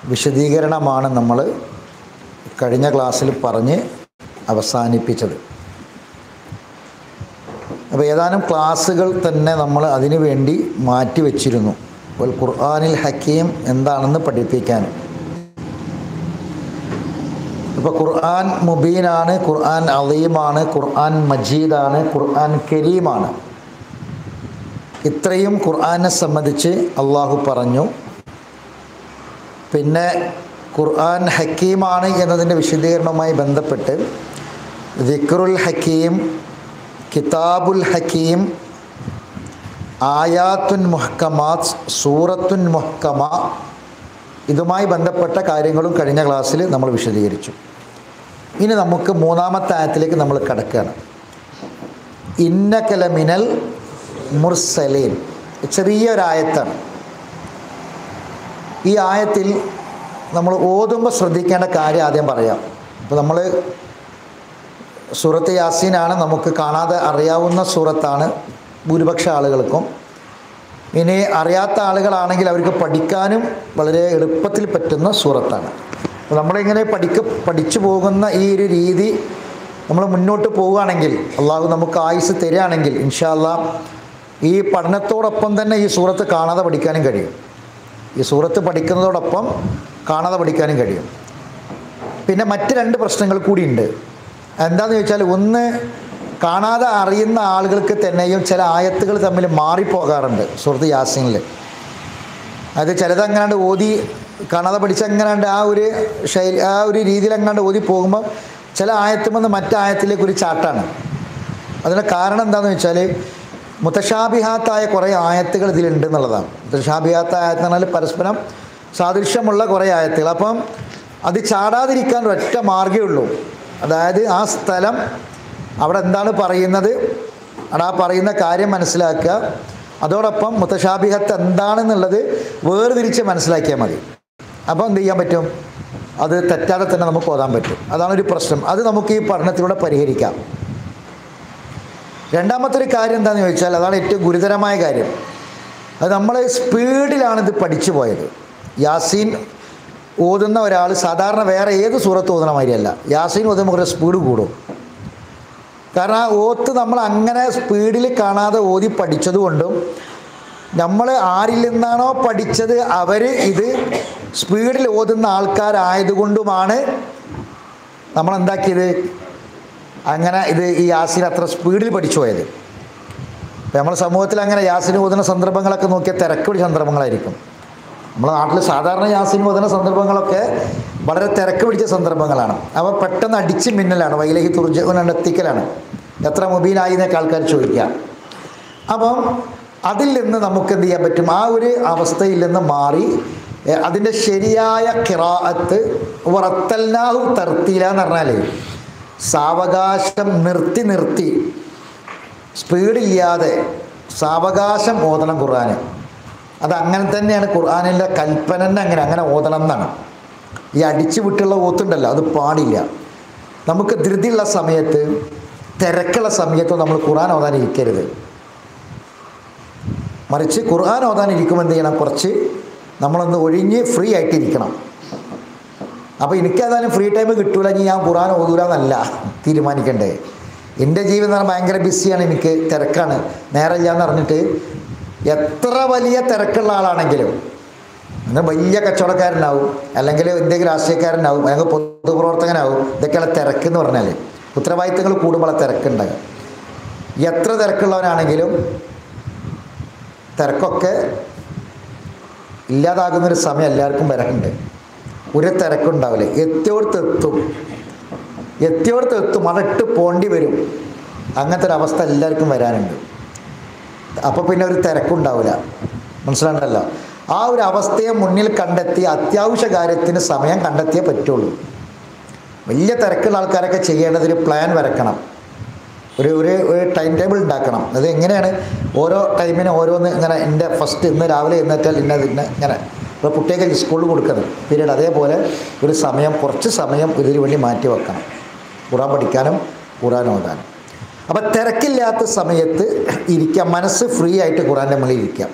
വിശദീകരണമാണ് നമ്മൾ കഴിഞ്ഞ ക്ലാസ്സിൽ പറഞ്ഞ് അവസാനിപ്പിച്ചത് അപ്പോൾ ഏതാനും ക്ലാസ്സുകൾ തന്നെ നമ്മൾ അതിനു വേണ്ടി മാറ്റി വച്ചിരുന്നു അപ്പോൾ ഖുർആാനിൽ ഹക്കീം എന്താണെന്ന് പഠിപ്പിക്കാൻ ഇപ്പോൾ ഖുർആൻ മുബീനാണ് ഖുർആൻ അലീമാണ് ഖുർആൻ മജീദാണ് ഖുർആൻ കരീമാണ് ഇത്രയും ഖുർആനെ സംബന്ധിച്ച് അള്ളാഹു പറഞ്ഞു പിന്നെ ഖുർആൻ ഹക്കീമാണ് എന്നതിൻ്റെ വിശദീകരണവുമായി ബന്ധപ്പെട്ട് ദിക്റുൽ ഹക്കീം കിതാബുൽ ഹക്കീം ആയാത്തുൻ മുഹക്കമാത്ത് സൂറത്തുൻ മുഹക്കമ ഇതുമായി ബന്ധപ്പെട്ട കാര്യങ്ങളും കഴിഞ്ഞ ക്ലാസ്സിൽ നമ്മൾ വിശദീകരിച്ചു ഇനി നമുക്ക് മൂന്നാമത്തെ ആയത്തിലേക്ക് നമ്മൾ കിടക്കുകയാണ് ഇന്നകലമിനൽ മുർസലീൻ ചെറിയൊരായത്താണ് ഈ ആയത്തിൽ നമ്മൾ ഓതുമ്പോൾ ശ്രദ്ധിക്കേണ്ട കാര്യം ആദ്യം പറയാം ഇപ്പോൾ നമ്മൾ സൂറത്ത് യാസീനാണ് നമുക്ക് കാണാതെ അറിയാവുന്ന സൂറത്താണ് ഭൂരിപക്ഷ ആളുകൾക്കും ഇനി അറിയാത്ത ആളുകളാണെങ്കിൽ അവർക്ക് പഠിക്കാനും വളരെ എളുപ്പത്തിൽ പറ്റുന്ന സൂറത്താണ് അപ്പോൾ നമ്മളിങ്ങനെ പഠിക്ക പഠിച്ചു പോകുന്ന ഈ ഒരു രീതി നമ്മൾ മുന്നോട്ട് പോവുകയാണെങ്കിൽ അള്ളാഹു നമുക്ക് ആയുസ് തരികയാണെങ്കിൽ ഇൻഷാല്ല ഈ പഠനത്തോടൊപ്പം തന്നെ ഈ സൂറത്ത് കാണാതെ പഠിക്കാനും കഴിയും ഈ സൂറത്ത് പഠിക്കുന്നതോടൊപ്പം കാണാതെ പഠിക്കാനും കഴിയും പിന്നെ മറ്റ് രണ്ട് പ്രശ്നങ്ങൾ കൂടിയുണ്ട് എന്താണെന്ന് ചോദിച്ചാൽ ഒന്ന് കാണാതെ അറിയുന്ന ആളുകൾക്ക് തന്നെയും ചില ആയത്തുകൾ തമ്മിൽ മാറിപ്പോകാറുണ്ട് സുഹൃത്ത് യാസിനിൽ അത് ചിലതങ്ങാണ്ട് ഓതി കാണാതെ പഠിച്ചങ്ങനാണ്ട് ആ ഒരു ശൈലി ആ ഒരു രീതിയിൽ അങ്ങാണ്ട് ഓതി പോകുമ്പോൾ ചില ആയത്തുമെന്ന് മറ്റായത്തിലേക്ക് ഒരു ചാട്ടാണ് അതിന് കാരണം എന്താണെന്ന് വെച്ചാൽ മുത്തശാബിഹാത്തായ കുറേ ആയത്തുകൾ ഇതിലുണ്ട് എന്നുള്ളതാണ് മുത്തശാബിഹാത്ത ആയത്ത് എന്ന് പറഞ്ഞാൽ പരസ്പരം സാദൃശ്യമുള്ള കുറേ ആയത്തുകൾ അപ്പം അത് ചാടാതിരിക്കാൻ ഒരൊറ്റ മാർഗ്ഗമേ ഉള്ളൂ അതായത് ആ സ്ഥലം അവിടെ എന്താണ് പറയുന്നത് അവിടെ ആ പറയുന്ന കാര്യം മനസ്സിലാക്കുക അതോടൊപ്പം മുത്തശാബിഹത്ത് എന്താണെന്നുള്ളത് വേർതിരിച്ച് മനസ്സിലാക്കിയാൽ മതി അപ്പോൾ എന്ത് ചെയ്യാൻ പറ്റും അത് തെറ്റാതെ തന്നെ നമുക്ക് ഓതാൻ പറ്റും അതാണ് ഒരു പ്രശ്നം അത് നമുക്ക് ഈ പഠനത്തിലൂടെ പരിഹരിക്കാം രണ്ടാമത്തെ ഒരു കാര്യം എന്താണെന്ന് ചോദിച്ചാൽ അതാണ് ഏറ്റവും ഗുരുതരമായ കാര്യം അത് നമ്മൾ സ്പീഡിലാണ് ഇത് പഠിച്ചു പോയത് യാസീൻ ഓതുന്ന ഒരാൾ സാധാരണ വേറെ ഏത് സൂറത്ത് ഓതുന്ന മാതിരിയല്ല യാസീൻ ഓതുമ്പോൾ കുറേ സ്പീഡ് കൂടും കാരണം ആ ഓത്ത് നമ്മൾ അങ്ങനെ സ്പീഡിൽ കാണാതെ ഓതി പഠിച്ചതുകൊണ്ടും നമ്മൾ ആരിൽ നിന്നാണോ പഠിച്ചത് അവർ ഇത് സ്പീഡിൽ ഓതുന്ന ആൾക്കാരായതുകൊണ്ടുമാണ് നമ്മൾ എന്താക്കിയത് അങ്ങനെ ഇത് ഈ യാസിൻ അത്ര സ്പീഡിൽ പഠിച്ചു പോയത് ഇപ്പം നമ്മുടെ സമൂഹത്തിൽ അങ്ങനെ യാസിന് ഓതുന്ന സന്ദർഭങ്ങളൊക്കെ നോക്കിയാൽ തിരക്ക് പിടിച്ച സന്ദർഭങ്ങളായിരിക്കും നമ്മുടെ നാട്ടിൽ സാധാരണ യാസിന് ഓതുന്ന സന്ദർഭങ്ങളൊക്കെ വളരെ തിരക്ക് പിടിച്ച സന്ദർഭങ്ങളാണ് അവ പെട്ടെന്ന് അടിച്ച് മിന്നലാണ് വൈലഹി തുർജ എത്തിക്കലാണ് എത്ര മൊബൈലായി എന്നൊക്കെ ആൾക്കാർ ചോദിക്കുക അപ്പം അതിൽ നിന്ന് നമുക്ക് എന്ത് ചെയ്യാൻ പറ്റും ആ ഒരു അവസ്ഥയിൽ നിന്ന് മാറി എ, അതിൻ്റെ ശരിയായ കിറാഅത്ത് വറത്തൽനാഹു തർത്തീല എന്ന് പറഞ്ഞാൽ സാവകാശം നിർത്തി നിർത്തി സ്പീഡില്ലാതെ സാവകാശം ഓതണം ഖുർആന് അത് അങ്ങനെ തന്നെയാണ് ഖുർആാനിൻ്റെ കൽപ്പന തന്നെ അങ്ങനെ അങ്ങനെ ഓതണം എന്നാണ് ഈ അടിച്ചു വിട്ടുള്ള ഓത്തുണ്ടല്ലോ അത് പാടില്ല നമുക്ക് ധൃതിയുള്ള സമയത്ത് തിരക്കുള്ള സമയത്ത് നമ്മൾ ഖുർആൻ ഓതാൻ ഇരിക്കരുത് മറിച്ച് ഖുർആൻ ഓതാൻ ഇരിക്കുമ്പോൾ എന്ത് ചെയ്യണം കുറച്ച് നമ്മളൊന്ന് ഒഴിഞ്ഞ് ഫ്രീ ആയിട്ടിരിക്കണം അപ്പോൾ എനിക്കേതായാലും ഫ്രീ ടൈം കിട്ടൂല ഇനി ഞാൻ ഖുർആൻ ഓതൂല എന്നല്ല തീരുമാനിക്കണ്ടേ എൻ്റെ ജീവിതം എന്ന് പറഞ്ഞാൽ ഭയങ്കര ബിസിയാണ് എനിക്ക് തിരക്കാണ് നേരമില്ല എന്ന് പറഞ്ഞിട്ട് എത്ര വലിയ തിരക്കുള്ള ആളാണെങ്കിലും അങ്ങനെ വലിയ കച്ചവടക്കാരനാവും അല്ലെങ്കിൽ എന്തെങ്കിലും രാഷ്ട്രീയക്കാരനാവും അല്ലെങ്കിൽ പൊതുപ്രവർത്തകനാവും ഇതൊക്കെയുള്ള തിരക്ക് എന്ന് പറഞ്ഞാൽ ഉത്തരവാദിത്തങ്ങൾ കൂടുമ്പോൾ തിരക്കുണ്ടാകും എത്ര തിരക്കുള്ളവനാണെങ്കിലും തിരക്കൊക്കെ ഇല്ലാതാകുന്നൊരു സമയം എല്ലാവർക്കും വരാനുണ്ട് ഒരു തിരക്കുണ്ടാവില്ല എത്തിയോടത്ത് എത്തും എത്തിയോടത്ത് എത്തും അവിടെ ഇട്ട് പോണ്ടി വരും അങ്ങനത്തെ ഒരു അവസ്ഥ എല്ലാവർക്കും വരാനുണ്ട് അപ്പോൾ പിന്നെ ഒരു തിരക്കുണ്ടാവില്ല മനസ്സിലാണ്ടല്ലോ ആ ഒരു അവസ്ഥയെ മുന്നിൽ കണ്ടെത്തി അത്യാവശ്യ കാര്യത്തിന് സമയം കണ്ടെത്തിയേ പറ്റുള്ളൂ വലിയ തിരക്കുള്ള ആൾക്കാരൊക്കെ ചെയ്യേണ്ടത് ഒരു പ്ലാൻ വരക്കണം ഒരു ഒരു ഒരു ടൈം ടേബിൾ ഉണ്ടാക്കണം അത് എങ്ങനെയാണ് ഓരോ ടൈമിന് ഓരോന്ന് ഇങ്ങനെ എൻ്റെ ഫസ്റ്റ് ഇന്ന് രാവിലെ എഴുന്നേറ്റാൽ ഇന്നത് ഇന്ന് ഇങ്ങനെ ഇപ്പോൾ കുട്ടികൾക്ക് സ്കൂളിൽ കൊടുക്കുന്നത് പീരീഡ് അതേപോലെ ഒരു സമയം കുറച്ച് സമയം ഇതിനു വേണ്ടി മാറ്റി വെക്കണം ഖുറാൻ പഠിക്കാനും ഖുറാൻ ഓതാനും അപ്പോൾ തിരക്കില്ലാത്ത സമയത്ത് ഇരിക്കാം മനസ്സ് ഫ്രീ ആയിട്ട് ഖുറാൻ്റെ മുകളിൽ ഇരിക്കാം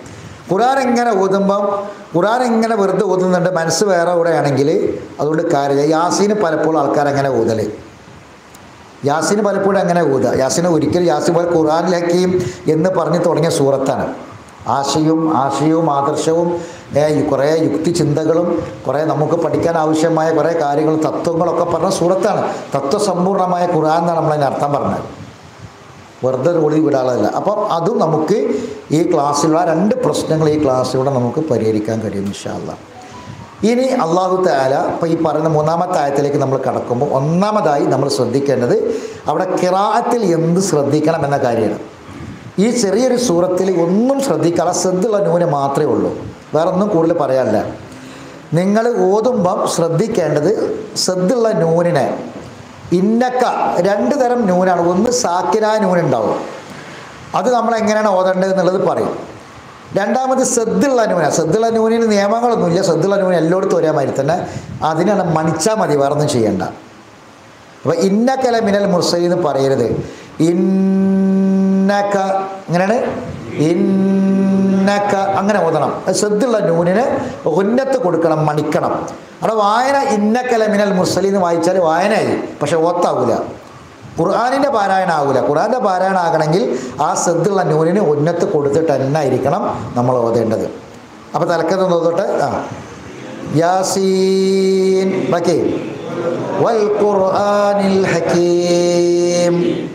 ഖുറാൻ എങ്ങനെ ഓതുമ്പം ഖുറാൻ എങ്ങനെ വെറുതെ ഓതുന്നുണ്ട് മനസ്സ് വേറെ എവിടെയാണെങ്കിൽ അതുകൊണ്ട് കാര്യം യാസീന് പലപ്പോഴും ആൾക്കാർ എങ്ങനെ ഓതൽ യാസീന് പലപ്പോഴും എങ്ങനെ ഊതുക യാസീന് ഒരിക്കലും യാസീൻ പോലെ ഖുറാനിലേക്കും എന്ന് പറഞ്ഞ് തുടങ്ങിയ സൂറത്താണ് ആശയവും ആശയവും ആദർശവും ഏ, കുറേ യുക്തി ചിന്തകളും കുറേ നമുക്ക് പഠിക്കാൻ ആവശ്യമായ കുറേ കാര്യങ്ങളും തത്വങ്ങളൊക്കെ പറഞ്ഞ സൂറത്താണ് തത്വസമ്പൂർണമായ ഖുറാൻ എന്നാണ് നമ്മളതിന് അർത്ഥം പറഞ്ഞത് വെറുതെ ഒരു ഒളി വിടാളല്ല അപ്പം അതും നമുക്ക് ഈ ക്ലാസ്സിലുള്ള രണ്ട് പ്രശ്നങ്ങൾ ഈ ക്ലാസ്സിലൂടെ നമുക്ക് പരിഹരിക്കാൻ കഴിയും ഇൻഷാല്ല ഇനി അള്ളാഹു താല ഇപ്പോൾ ഈ പറയുന്ന മൂന്നാമത്തെ ആയത്തിലേക്ക് നമ്മൾ കടക്കുമ്പോൾ ഒന്നാമതായി നമ്മൾ ശ്രദ്ധിക്കേണ്ടത് അവിടെ കിറാഅത്തിൽ എന്ത് ശ്രദ്ധിക്കണം എന്ന കാര്യമാണ് ഈ ചെറിയൊരു സൂറത്തിൽ ഒന്നും ശ്രദ്ധിക്കാതെ ശ്രദ്ധയുള്ള നൂന് മാത്രമേ ഉള്ളൂ വേറെ ഒന്നും കൂടുതൽ പറയാനില്ല നിങ്ങൾ ഓതുമ്പം ശ്രദ്ധിക്കേണ്ടത് ശ്രദ്ധയുള്ള നൂനിനെ ഇന്നക്ക രണ്ട് തരം നൂനാണ് ഒന്ന് സാക്കിനായ നൂനുണ്ടാവും അത് നമ്മൾ എങ്ങനെയാണ് ഓതേണ്ടത് എന്നുള്ളത് പറയും രണ്ടാമത് ശ്രദ്ധയുള്ള നൂന ശ്രദ്ധയുള്ള നൂനിന് നിയമങ്ങളൊന്നുമില്ല ശ്രദ്ധയുള്ള നൂന് എല്ലായിടത്തും ഒരേ മാതിരി തന്നെ അതിനാണ് മണിച്ചാൽ മതി വേറൊന്നും ചെയ്യണ്ട അപ്പോൾ ഇന്നക്കല മിനൽ മുർസലി എന്ന് പറയരുത് ഇന്നക്ക എങ്ങനെയാണ് ഇന്നക്ക അങ്ങനെ ഓതണം അത് ശ്രദ്ധയുള്ള നൂനിന് ഉന്നത്ത് കൊടുക്കണം മണിക്കണം അവിടെ വായന ഇന്നക്കല മിനൽ മുർസലി എന്ന് വായിച്ചാൽ വായനയായി പക്ഷെ ഓത്താവൂല ഖുർആാനിൻ്റെ പാരായണം ആകൂല ഖുർആാൻ്റെ പാരായണം ആകണമെങ്കിൽ ആ ശ്രദ്ധയുള്ള നൂനിന് ഉന്നത്ത് കൊടുത്തിട്ട് തന്നെ ആയിരിക്കണം നമ്മൾ ഓതേണ്ടത് അപ്പോൾ തലക്കത്ത് നോക്കട്ടെ ആ യാസീൻ ബാക്കി വൽ ഖുർആനിൽ ഹക്കീം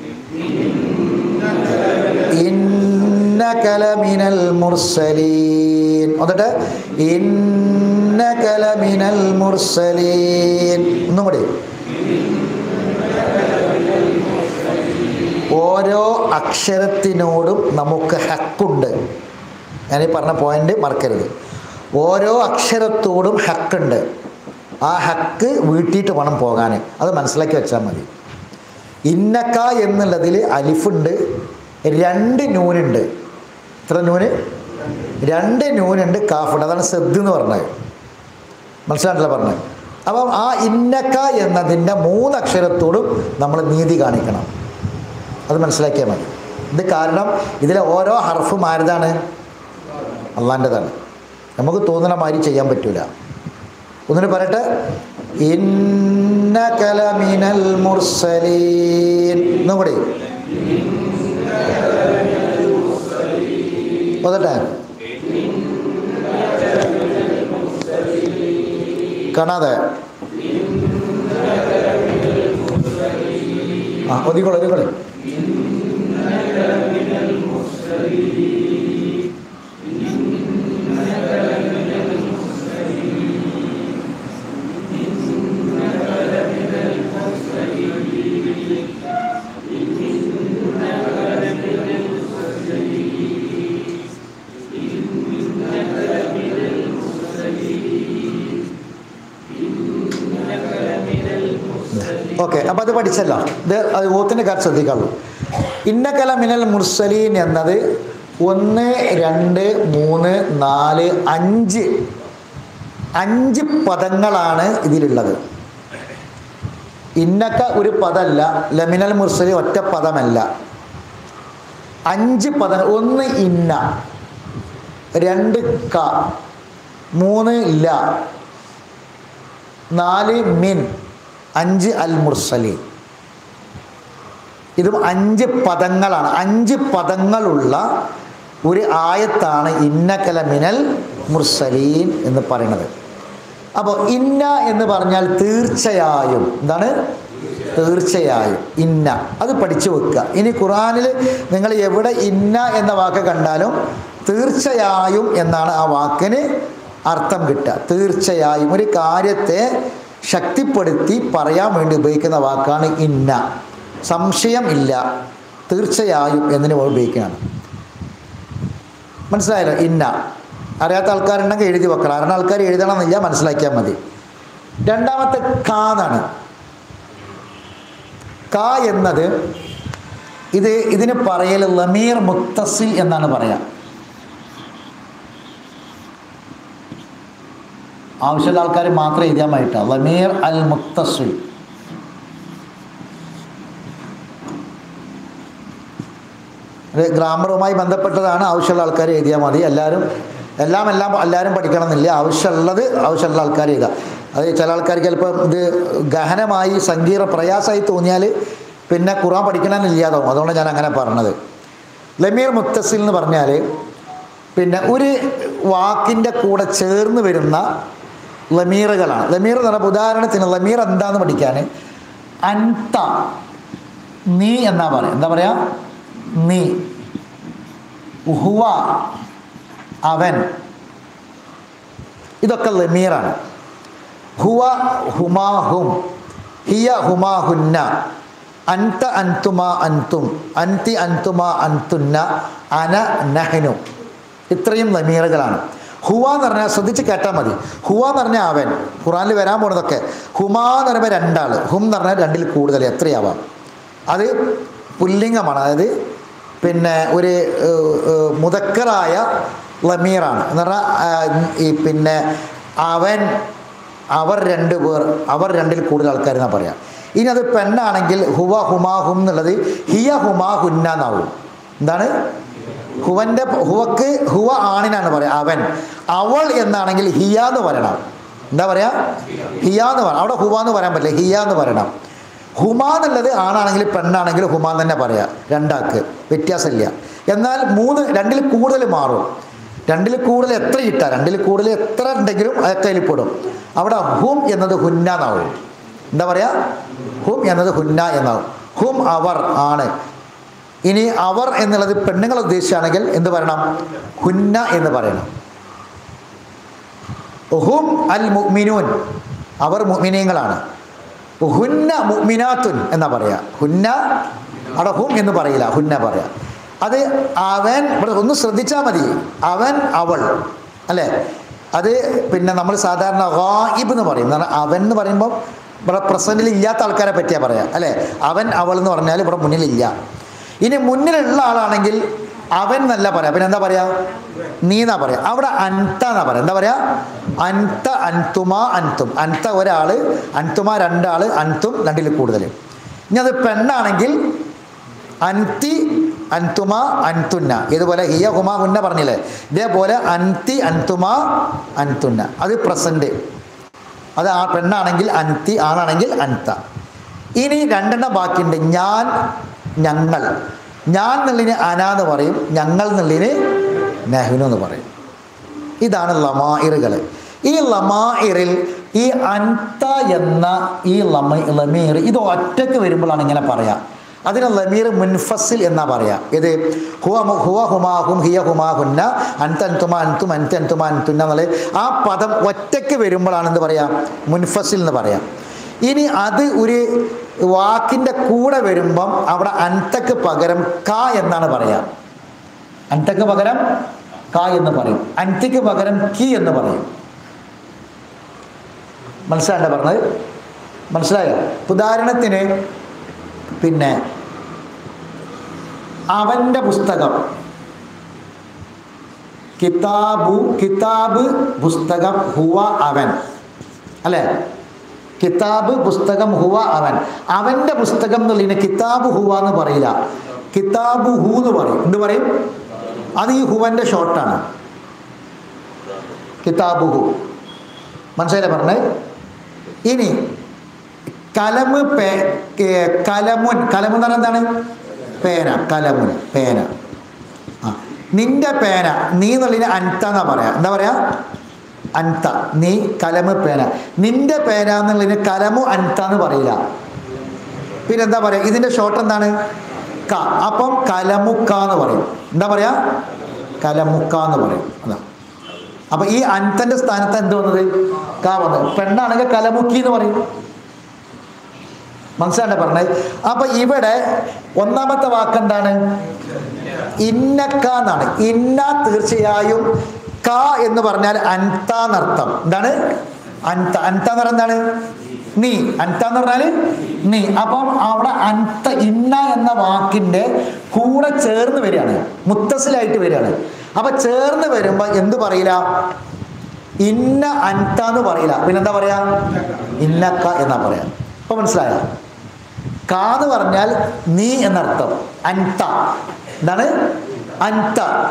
ഇന്നക ലമിനൽ മുർസലീൻ എന്നിട്ട് ഇന്നക ലമിനൽ മുർസലീൻ ഒന്നും കൂടി ഓരോ അക്ഷരത്തിനോടും നമുക്ക് ഹക്കുണ്ട് ഞാനീ പറഞ്ഞ പോയിന്റ് മറക്കരുത് ഓരോ അക്ഷരത്തോടും ഹക്കുണ്ട് ആ ഹക്ക് വീട്ടിയിട്ട് വേണം പോകാൻ അത് മനസ്സിലാക്കി വെച്ചാൽ മതി ഇന്നക്ക എന്നുള്ളതിൽ അലിഫുണ്ട് രണ്ട് നൂനുണ്ട് എത്ര നൂന് രണ്ട് നൂനുണ്ട് കാഫുണ്ട് അതാണ് സെദ് എന്ന് പറഞ്ഞത് മനസ്സിലായിട്ടില്ല പറഞ്ഞത് അപ്പം ആ ഇന്നക്ക എന്നതിൻ്റെ മൂന്നക്ഷരത്തോടും നമ്മൾ നീതി കാണിക്കണം അത് മനസ്സിലാക്കിയാൽ മതി ഇത് കാരണം ഇതിലെ ഓരോ ഹർഫും ആരതാണ് അള്ളാൻ്റെതാണ് നമുക്ക് തോന്നുന്ന മാതിരി ചെയ്യാൻ പറ്റൂല ഒന്നിന് പറയട്ടെ ഇന്നകല മിനൽ മുർസലീൻ എന്നും കൂടി ഓതട്ടെ കാണാതെ ആ ഒതിക്കോളെ ഒതിക്കോളെ ഓക്കെ അപ്പോൾ അത് പഠിച്ചല്ലോ ഇത് അത് ഓത്തിൻ്റെ കാര്യം ശ്രദ്ധിക്കാവുള്ളൂ ഇന്നക്കല മിനൽ മുർസലീൻ എന്നത് ഒന്ന് രണ്ട് മൂന്ന് നാല് അഞ്ച് അഞ്ച് പദങ്ങളാണ് ഇതിലുള്ളത് ഇന്നക്ക ഒരു പദമല്ല ലമിനൽ മുർസലി ഒറ്റ പദമല്ല അഞ്ച് പദങ്ങൾ ഒന്ന് ഇന്ന രണ്ട് ക മൂന്ന് ല നാല് മിൻ അഞ്ച് അൽ മുർസലി ഇതും അഞ്ച് പദങ്ങളാണ് അഞ്ച് പദങ്ങളുള്ള ഒരു ആയത്താണ് ഇന്നക്കല മിനൽ മുർസലീൻ എന്ന് പറയുന്നത് അപ്പോൾ ഇന്ന എന്ന് പറഞ്ഞാൽ തീർച്ചയായും എന്താണ് തീർച്ചയായും ഇന്ന അത് പഠിച്ചു വെക്കുക ഇനി ഖുറാനിൽ നിങ്ങൾ എവിടെ ഇന്ന എന്ന വാക്ക് കണ്ടാലും തീർച്ചയായും എന്നാണ് ആ വാക്കിന് അർത്ഥം കിട്ടുക തീർച്ചയായും ഒരു കാര്യത്തെ ശക്തിപ്പെടുത്തി പറയാൻ വേണ്ടി ഉപയോഗിക്കുന്ന വാക്കാണ് ഇന്ന സംശയം ഇല്ല തീർച്ചയായും എന്നതിന് ഉപയോഗിക്കുകയാണ് മനസ്സിലായല്ലോ ഇന്ന അറിയാത്ത ആൾക്കാരുണ്ടെങ്കിൽ എഴുതി വെക്കണം അറിയുന്ന ആൾക്കാർ എഴുതണമെന്നില്ല മനസ്സിലാക്കിയാൽ മതി രണ്ടാമത്തെ കാന്നാണ് ക എന്നത് ഇത് ഇതിന് പറയൽ ലമീർ മുത്തസിൽ എന്നാണ് പറയാം ആവശ്യമുള്ള ആൾക്കാർ മാത്രം എഴുതിയാൽ മതിട്ടോ ലമീർ അൽ മുത്തസിൽ ഇത് ഗ്രാമറുമായി ബന്ധപ്പെട്ടതാണ് ആവശ്യമുള്ള ആൾക്കാർ എഴുതിയാൽ മതി എല്ലാവരും എല്ലാം എല്ലാം എല്ലാവരും പഠിക്കണം എന്നില്ല ആവശ്യമുള്ളത് ആവശ്യമുള്ള ആൾക്കാർ ചെയ്യുക അത് ചില ആൾക്കാർക്ക് ചിലപ്പോൾ ഇത് ഗഹനമായി സങ്കീർണ പ്രയാസമായി തോന്നിയാൽ പിന്നെ ഖുറാൻ പഠിക്കണമെന്നില്ലാതാവും അതുകൊണ്ട് ഞാൻ അങ്ങനെ പറഞ്ഞത് ലമീർ മുത്തസിൽ എന്ന് പറഞ്ഞാൽ പിന്നെ ഒരു വാക്കിൻ്റെ കൂടെ ചേർന്ന് വരുന്ന ലമീറുകളാണ് ലമീർ എന്ന് പറഞ്ഞാൽ ഉദാഹരണത്തിന് ലമീർ എന്താന്ന് പഠിക്കാൻ അൻത നീ എന്നാ പറയാം എന്താ പറയാ നീ ഹുവ അവൻ ഇതൊക്കെ ലമീറാണ് ഹുവ ഹുമാ ഹും ഹിയ ഹുമാ ഹുന്ന അൻത അൻതുമ അൻതും അൻതി അൻതുമ അൻതുന്ന അന നഹ്നു ഇത്രയും ലമീറുകളാണ് ഹുവ എന്ന് പറഞ്ഞാൽ ശ്രദ്ധിച്ച് കേട്ടാൽ മതി ഹുവ എന്ന് പറഞ്ഞാൽ അവൻ ഖുറാനിൽ വരാൻ പോണതൊക്കെ ഹുമാ എന്ന് പറയുമ്പോൾ രണ്ടാൾ ഹും എന്ന് പറഞ്ഞാൽ രണ്ടിൽ കൂടുതൽ എത്രയാവാം അത് പുല്ലിംഗമാണ് അതായത് പിന്നെ ഒരു ഏഹ്, ഏഹ്, മുതക്കറായ ലമീറാണ് എന്ന് പറഞ്ഞാൽ ആ, ഈ പിന്നെ അവൻ അവർ രണ്ട് പേർ അവർ രണ്ടിൽ കൂടുതൽ ആൾക്കാർ എന്നാ പറയാം ഇനി അത് പെണ്ണാണെങ്കിൽ ഹുവ ഹുമാ ഹും എന്നുള്ളത് ഹിയ ഹുമാ ഹുന്ന എന്നാവും എന്താണ് ഹുവൻ്റെ ഹുവക്ക് ഹുവ ആണിനാണ് പറയാം അവൻ അവൾ എന്നാണെങ്കിൽ ഹിയ എന്ന് പറയണം എന്താ പറയാ ഹിയ എന്ന് പറയണം അവിടെ ഹുവ എന്ന് പറയാൻ പറ്റില്ല ഹിയ എന്ന് പറയണം ഹുമ എന്നുള്ളത് ആണാണെങ്കിൽ പെണ്ണാണെങ്കിൽ ഹുമ എന്ന് തന്നെ പറയാം രണ്ടാൾക്ക് വ്യത്യാസമില്ല എന്നാൽ മൂന്ന് രണ്ടിൽ കൂടുതൽ മാറും രണ്ടിൽ കൂടുതൽ എത്ര ഇട്ടാൽ രണ്ടിൽ കൂടുതൽ എത്ര ഉണ്ടെങ്കിലും അതൊക്കെ അതിൽ പെടും അവിടെ ഹും എന്നത് ഹുന്ന എന്നാവും എന്താ പറയാ ഹും എന്നത് ഹുന്ന എന്നാവും ഹും അവർ ആണ് ഇനി അവർ എന്നുള്ളത് പെണ്ണുങ്ങൾ ഉദ്ദേശിച്ചാണെങ്കിൽ എന്ത് പറയണം ഹുന്ന എന്ന് പറയണം ഹും അൽ മുഅ്മിനൂൻ അവർ മുഅ്മിനീങ്ങളാണ് ഹുന്ന മുഅ്മിനാത്തുൻ എന്നാ പറയാ ഹുന്ന അവിടെ ഹും എന്ന് പറയില്ല ഹുന്ന പറയാ അത് അവൻ ഇവിടെ ഒന്ന് ശ്രദ്ധിച്ചാൽ മതി അവൻ അവൾ അല്ലേ അത് പിന്നെ നമ്മൾ സാധാരണ ഗായിബ് എന്ന് പറയും എന്ന് പറഞ്ഞാൽ അവൻ എന്ന് പറയുമ്പോൾ ഇവിടെ പ്രസൻറ്റിൽ ഇല്ലാത്ത ആൾക്കാരെ പറ്റിയാ പറയാം അല്ലേ അവൻ അവൾ എന്ന് പറഞ്ഞാൽ ഇവിടെ മുന്നിലില്ല ഇനി മുന്നിലുള്ള ആളാണെങ്കിൽ അവൻ എന്നല്ല പറയാം പിന്നെ എന്താ പറയാ നീ എന്നാ പറയാ അവിടെ അൻത എന്നാ പറയാ എന്താ പറയാ അൻത അൻതുമ അൻതും അൻത ഒരാള് അൻതുമ രണ്ടാള് അൻതും രണ്ടിൽ കൂടുതൽ ഇനി അത് പെണ്ണാണെങ്കിൽ അൻതി അൻതുമ അൻതുന്ന ഇതുപോലെ ഹിയ ഹുമ ഹുന്ന പറഞ്ഞില്ലേ ഇതേപോലെ അൻതി അൻതുമ അൻതുന്ന അത് പ്രസന്റ് അത് ആ പെണ്ണാണെങ്കിൽ അൻതി ആണാണെങ്കിൽ അൻത ഇനി രണ്ടെണ്ണം ബാക്കിയുണ്ട് ഞാൻ ഞങ്ങൾ ഞാൻ എന്നുള്ളതിന് അന എന്ന് പറയും ഞങ്ങൾ എന്നുള്ളതിന് നെഹ്നു എന്ന് പറയും ഇതാണ് ലമായിറുകൾ ഈ ലമായിറിൽ ഈ അൻത എന്ന ഈ ലമ ലമീർ ഇത് ഒറ്റയ്ക്ക് വരുമ്പോഴാണ് ഇങ്ങനെ പറയാം അതിന് ലമീർ മുൻഫസിൽ എന്നാ പറയാ ഇത് ഹുവ മു- ഹുവ ഹുമാ ഹും ഹിയ ഹുമാ ഹുന്ന അൻത അൻതുമ അൻതും അൻത അൻതുമ അൻതുന്ന എന്നുള്ളത് ആ പദം ഒറ്റയ്ക്ക് വരുമ്പോഴാണ് എന്ത് പറയാ മുൻഫസിൽ എന്ന് പറയാം ഇനി അത് ഒരു വാക്കിൻ്റെ കൂടെ വരുമ്പം അവിടെ അൻതക്ക് പകരം ക എന്നാണ് പറയാ അൻതക്ക് പകരം ക എന്ന് പറയും അൻതിക്ക് പകരം കി എന്ന് പറയും മനസ്സിലാണ്ട പറഞ്ഞത് മനസ്സിലായോ ഉദാഹരണത്തിന് പിന്നെ അവൻ്റെ പുസ്തകം കിതാബു കിതാബ് പുസ്തകം ഹുവ അവൻ അല്ലേ കിതാബ് പുസ്തകം ഹുവ അവൻ അവൻ്റെ പുസ്തകം എന്നുള്ളതിന് കിതാബ് ഹുവ എന്ന് പറയില്ല കിതാബ് ഹു എന്ന് പറയും എന്ത് പറയും അത് ഈ ഹുവൻ്റെ ഷോർട്ടാണ് കിതാബ് ഹു മനസ്സിലായില്ലേ പറഞ്ഞത് ഇനി കലമ് പേ കേ- കലമുൻ കലമുൻ എന്ന് പറഞ്ഞാൽ എന്താണ് പേന കലമുൻ പേന ആ നിന്റെ പേന നീ എന്നുള്ളതിന് അൻത എന്നാ പറയാ എന്താ പറയാ അൻത നീ കലമ് പേന നിന്റെ പേന എന്നുള്ളതിന് കലമു അൻത എന്ന് പറയില്ല പിന്നെന്താ പറയാ ഇതിന്റെ ഷോർട്ട് എന്താണ് ക അപ്പം കലമുക്ക എന്ന് പറയും എന്താ പറയാ കലമുക്ക എന്ന് പറയും അതാ അപ്പൊ ഈ അൻതന്റെ സ്ഥാനത്ത് എന്ത് വന്നത് ക വന്നത് പെണ്ണാണെങ്കിൽ കലമുക്കി എന്ന് പറയും മനസ്സിലാണ്ട് പറഞ്ഞത് അപ്പൊ ഇവിടെ ഒന്നാമത്തെ വാക്ക് എന്താണ് ഇന്നക്ക എന്നാണ് ഇന്ന തീർച്ചയായും ക എന്ന് പറഞ്ഞാൽ അൻത എന്നർത്ഥം എന്താണ് അൻത അൻത എന്ന് പറഞ്ഞാൽ എന്താണ് നീ അൻത എന്ന് പറഞ്ഞാൽ നീ അപ്പം അവിടെ അൻത ഇന്ന എന്ന വാക്കിന്റെ കൂടെ ചേർന്ന് വരികയാണ് മുത്തസിലായിട്ട് വരികയാണ് അപ്പൊ ചേർന്ന് വരുമ്പോ എന്ത് പറയില്ല ഇന്ന അൻത എന്ന് പറയില്ല പിന്നെന്താ പറയാ ഇന്നക്ക എന്നാ പറയാ ഇപ്പൊ മനസ്സിലായോ കാ എന്ന് പറഞ്ഞാൽ നീ എന്നർത്ഥം അൻത എന്താണ് അൻത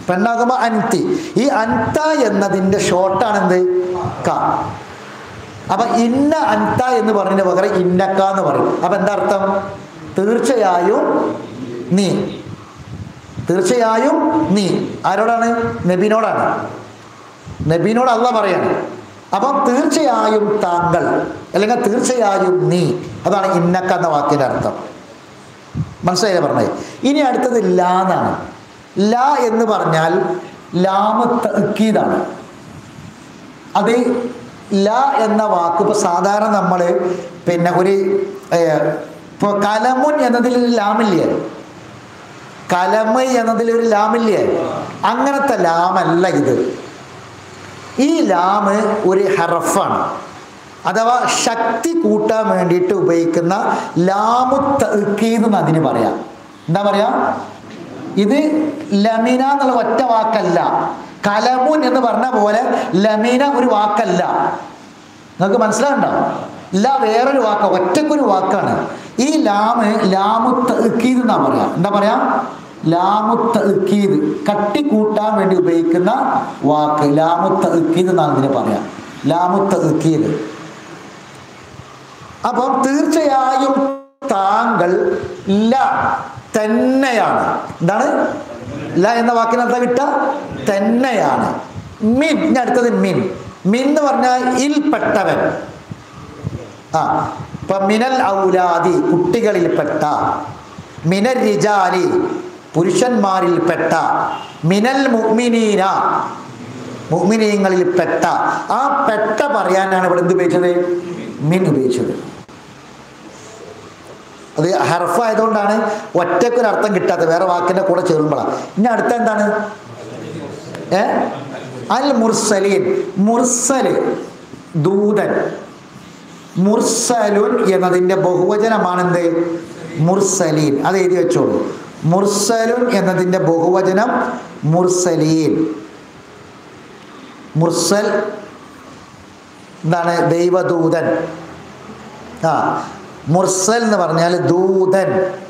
പെണ്ണാകുമ്പോൾ അൻതി ഈ അൻത എന്നതിൻ്റെ ഷോർട്ടാണ് എന്ത് ക അപ്പൊ ഇന്ന അൻത എന്ന് പറഞ്ഞതിന് പകരം ഇന്നക്ക എന്ന് പറയും അപ്പൊ എന്താ അർത്ഥം തീർച്ചയായും നീ തീർച്ചയായും നീ ആരോടാണ് നബീനോടാണ് നബീനോട് അല്ല പറയാണ് അപ്പം തീർച്ചയായും താങ്കൾ അല്ലെങ്കിൽ തീർച്ചയായും നീ അതാണ് ഇന്നക്ക എന്ന വാക്കിൻ്റെ അർത്ഥം മനസ്സിലായില്ല പറഞ്ഞത് ഇനി അടുത്തത് ലാ എന്നാണ് ലാ എന്ന് പറഞ്ഞാൽ ലാമ് തക്കീതാണ് അത് ല എന്ന വാക്ക് ഇപ്പോൾ സാധാരണ നമ്മൾ പിന്നെ ഒരു ഇപ്പോൾ കലമുൻ എന്നതിൽ ഒരു ലാമില്ലേ കലമ് എന്നതിൽ ഒരു ലാമില്ലേ അങ്ങനത്തെ ലാമല്ല ഇത് ഈ ലാമ് ഒരു ഹറഫാണ് അഥവാ ശക്തി കൂട്ടാൻ വേണ്ടിയിട്ട് ഉപയോഗിക്കുന്ന ലാമു തീന്ന് അതിന് പറയാം എന്താ പറയാ ഇത് ലമിന എന്നുള്ള ഒറ്റ വാക്കല്ല കലമുൻ എന്ന് പറഞ്ഞ പോലെ ലമീന ഒരു വാക്കല്ല നിങ്ങൾക്ക് മനസ്സിലാകണ്ടോ ല വേറൊരു വാക്ക ഒറ്റക്കൊരു വാക്കാണ് ഈ ലാമ് ലാമു തീത് എന്നാ പറയാ എന്താ പറയാ ലാമു തീത് കട്ടി കൂട്ടാൻ വേണ്ടി ഉപയോഗിക്കുന്ന വാക്ക് ലാമു തീത് എന്നാണ് ഇതിന് പറയാ ലാമു തീത് അപ്പം തീർച്ചയായും താങ്കൾ ല തന്നെയാണ് എന്താണ് ല എന്ന വാക്കിന് എന്താ കിട്ടുക തന്നെയാണ് മിൻ ഇനി അടുത്തത് മിൻ മിൻ എന്ന് പറഞ്ഞാൽ ഇൽപ്പെട്ടവൻ ആ ഇപ്പൊ മിനൽ ഔലാദി കുട്ടികളിൽപ്പെട്ട മിനൽ റിജാലി പുരുഷന്മാരിൽപ്പെട്ട മിനൽ മുഅ്മിനീന മുഅ്മിനീങ്ങളിൽപ്പെട്ട ആ പെട്ട പറയാനാണ് ഇവിടെ എന്ത് ഉപയോഗിച്ചത് മിൻ ഉപയോഗിച്ചത് അത് ഹർഫായതുകൊണ്ടാണ് ഒറ്റക്കൊരർത്ഥം കിട്ടാത്തത് വേറെ വാക്കിൻ്റെ കൂടെ ചേരുമ്പോഴാണ് ഇനി അടുത്ത എന്താണ് ഏ അൽ മുർസലീൻ മുർസൽ ദൂതൻ മുർസലുൻ എന്നതിൻ്റെ ബഹുവചനമാണെന്ത് മുർസലീൻ അത് എഴുതി വെച്ചോളൂ മുർസലുൻ എന്നതിൻ്റെ ബഹുവചനം മുർസലീൻ മുർസൽ എന്താണ് ദൈവദൂതൻ ആ മുർസൽ എന്ന് പറഞ്ഞാൽ ദൂതൻ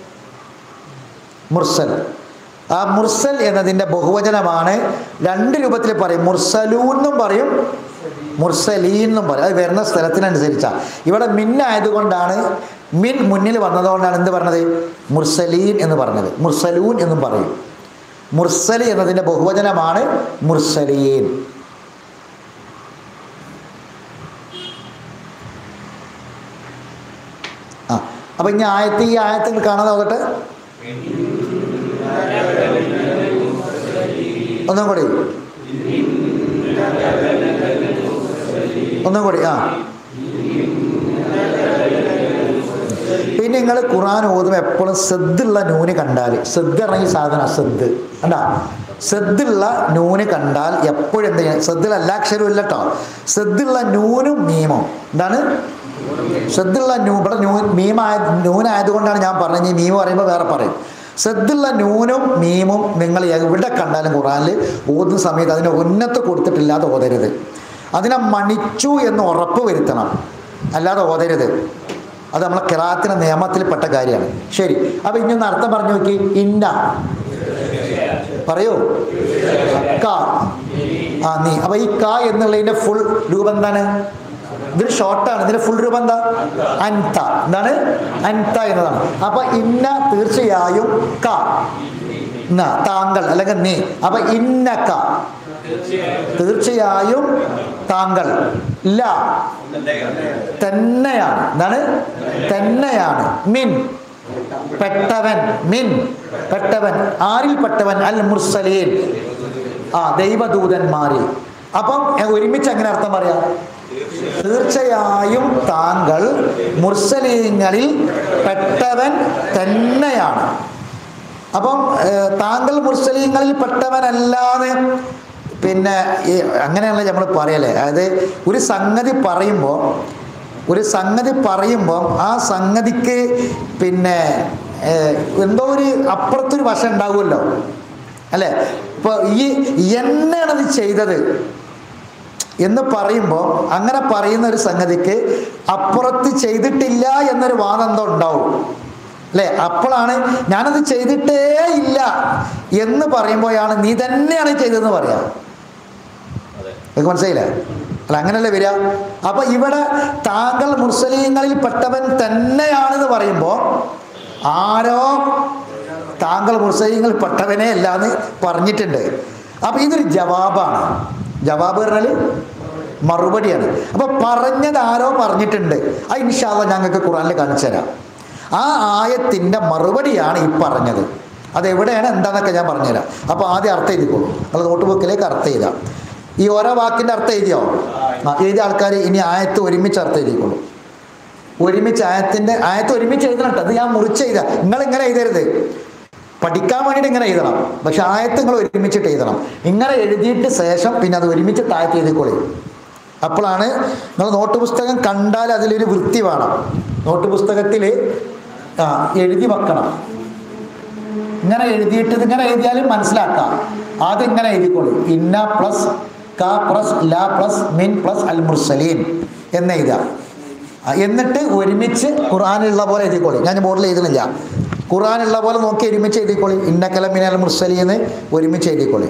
മുർസൽ ആ മുർസൽ എന്നതിൻ്റെ ബഹുവചനമാണ് രണ്ട് രൂപത്തിൽ പറയും മുർസലൂൻ എന്നും പറയും മുർസലീൻ എന്നും പറയും അത് വരുന്ന സ്ഥലത്തിനനുസരിച്ചാണ് ഇവിടെ മിന്നായതുകൊണ്ടാണ് മിൻ മുന്നിൽ വന്നതുകൊണ്ടാണ് എന്ത് പറഞ്ഞത് മുർസലീൻ എന്ന് പറഞ്ഞത് മുർസലൂൻ എന്നും പറയും മുർസൽ എന്നതിൻ്റെ ബഹുവചനമാണ് മുർസലീൻ ആ അപ്പം ഇനി ആയത്ത് ഈ ആയത്തിൽ കാണാൻ നോക്കട്ടെ ഒന്നും കൂടി ഒന്നും കൂടി ആ പിന്നെ നിങ്ങൾ ഖുറാൻ ഓതുമ്പോൾ എപ്പോഴും ശ്രദ്ധുള്ള നൂന് കണ്ടാൽ ശ്രദ്ധ പറഞ്ഞ ഈ സാധനം ശ്രദ്ധ കണ്ടാ ശ്രദ്ധുള്ള നൂന് കണ്ടാൽ എപ്പോഴും എന്ത് ചെയ്യണം ശ്രദ്ധയുള്ള എല്ലാ അക്ഷരവും ഇല്ല കേട്ടോ ശ്രദ്ധുള്ള നൂനും മീമും എന്താണ് ശ്രദ്ധുള്ള നൂ ഇവിടെ നൂ മീമായ നൂനായതുകൊണ്ടാണ് ഞാൻ പറഞ്ഞത് ഈ മീമ് പറയുമ്പോൾ വേറെ പറയും ശ്രദ്ധുള്ള നൂനും മീമും നിങ്ങൾ എവിടെ കണ്ടാലും ഖുറാനിൽ ഓതുന്ന സമയത്ത് അതിന് ഉന്നത്ത് കൊടുത്തിട്ടില്ലാതെ ഓതരുത് അതിനെ മണിച്ചു എന്ന് ഉറപ്പ് വരുത്തണം അല്ലാതെ ഓതരുത് അത് നമ്മളെ കിറാത്തിന് നിയമത്തിൽപ്പെട്ട കാര്യമാണ് ശരി അപ്പം ഇനി ഒന്ന് അർത്ഥം പറഞ്ഞു നോക്കി ഇന്ന പറയൂ ക ആ നീ അപ്പൊ ഈ ക എന്നുള്ളതിന്റെ ഫുൾ രൂപം എന്താണ് ഇതൊരു ഷോർട്ടാണ് ഇതിന്റെ ഫുൾ രൂപം എന്താ അൻത എന്താണ് അൻത എന്നതാണ് അപ്പൊ ഇന്ന തീർച്ചയായും ക ന താങ്കൾ അല്ലെങ്കിൽ നീ അപ്പൊ ഇന്നക്ക തീർച്ചയായും താങ്കൾ ല തന്നെയാണ് എന്താണ് തന്നെയാണ് മിൻ പെട്ടവൻ മിൻ പെട്ടവൻ ആരിൽ പെട്ടവൻ അൽ മുർസലീൻ ആ ദൈവദൂതന്മാരിൽ അപ്പം എ- ഒരുമിച്ച് എങ്ങനെ അർത്ഥം പറയാം തീർച്ചയായും താങ്കൾ മുർസലീങ്ങളിൽ പെട്ടവൻ തന്നെയാണ് അപ്പം ഏഹ്, താങ്കൾ മുർസലീങ്ങളിൽ പെട്ടവനല്ലാതെ പിന്നെ ഈ അങ്ങനെയല്ല നമ്മൾ പറയല്ലേ അതായത് ഒരു സംഗതി പറയുമ്പോൾ ഒരു സംഗതി പറയുമ്പോൾ ആ സംഗതിക്ക് പിന്നെ ഏഹ്, എന്തോ ഒരു അപ്പുറത്തൊരു വശം ഉണ്ടാവുമല്ലോ അല്ലേ ഇപ്പോൾ ഈ എന്നെയാണത് ചെയ്തത് എന്ന് പറയുമ്പോൾ അങ്ങനെ പറയുന്ന ഒരു സംഗതിക്ക് അപ്പുറത്ത് ചെയ്തിട്ടില്ല എന്നൊരു വാദം എന്തോ ഉണ്ടാവും അല്ലേ അപ്പോഴാണ് ഞാനത് ചെയ്തിട്ടേ ഇല്ല എന്ന് പറയുമ്പോഴാണ് നീ തന്നെയാണ് ചെയ്തതെന്ന് പറയാം നിങ്ങൾക്ക് മനസ്സിലായില്ലേ അല്ല അങ്ങനല്ലേ വരിക അപ്പൊ ഇവിടെ താങ്കൾ മുസ്ലിങ്ങളിൽ പെട്ടവൻ തന്നെയാണെന്ന് പറയുമ്പോൾ ആരോ താങ്കൾ മുസ്ലിങ്ങളിൽ പെട്ടവനെ അല്ല എന്ന് പറഞ്ഞിട്ടുണ്ട് അപ്പൊ ഇതൊരു ജവാബാണ് ജവാബ് പറഞ്ഞാൽ മറുപടിയാണ് അപ്പൊ പറഞ്ഞത് ആരോ പറഞ്ഞിട്ടുണ്ട് ആ ഇൻഷാല്ല ഞങ്ങൾക്ക് ഖുറാനിൽ കാണിച്ചു തരാം ആ ആയത്തിൻ്റെ മറുപടിയാണ് ഈ പറഞ്ഞത് അതെവിടെയാണ് എന്താണെന്നൊക്കെ ഞാൻ പറഞ്ഞുതരാം അപ്പോൾ ആദ്യം അർത്ഥം എഴുതിക്കോളൂ നമ്മൾ നോട്ട് ബുക്കിലേക്ക് അർത്ഥം എഴുതാം ഈ ഓരോ വാക്കിൻ്റെ അർത്ഥം എഴുതിയോ ആ എഴുതിയ ആൾക്കാർ ഇനി ആയത്ത് ഒരുമിച്ച് അർത്ഥം എഴുതിക്കോളൂ ഒരുമിച്ച് ആയത്തിൻ്റെ ആയത്ത് ഒരുമിച്ച് എഴുതണം കേട്ടോ അത് ഞാൻ മുറിച്ച് എഴുതാം നിങ്ങൾ ഇങ്ങനെ എഴുതരുത് പഠിക്കാൻ വേണ്ടിയിട്ട് ഇങ്ങനെ എഴുതണം പക്ഷെ ആയത്ത് നിങ്ങൾ ഒരുമിച്ചിട്ട് എഴുതണം ഇങ്ങനെ എഴുതിയിട്ട് ശേഷം പിന്നെ അത് ഒരുമിച്ച് താഴത്ത് എഴുതിക്കോളി അപ്പോഴാണ് നിങ്ങൾ നോട്ട് പുസ്തകം കണ്ടാൽ അതിലൊരു വൃത്തി വേണം നോട്ട് പുസ്തകത്തിൽ ആ എഴുതി വെക്കണം ഇങ്ങനെ എഴുതിയിട്ട് ഇതിങ്ങനെ എഴുതിയാലും മനസ്സിലാക്കാം ആദ്യം ഇങ്ങനെ എഴുതിക്കോളൂ ഇന്ന പ്ലസ് ക പ്ലസ് ല പ്ലസ് മിൻ പ്ലസ് അൽ മുർസലീൻ എന്ന് എഴുതാം ആ, എന്നിട്ട് ഒരുമിച്ച് ഖുറാനുള്ള പോലെ എഴുതിക്കോളി ഞാൻ ബോർഡിൽ എഴുതുന്നില്ല ഖുറാനുള്ള പോലെ നോക്കി ഒരുമിച്ച് എഴുതിക്കോളി ഇന്നക്കല മിനൽ മുർസലീന്ന് ഒരുമിച്ച് എഴുതിക്കോളി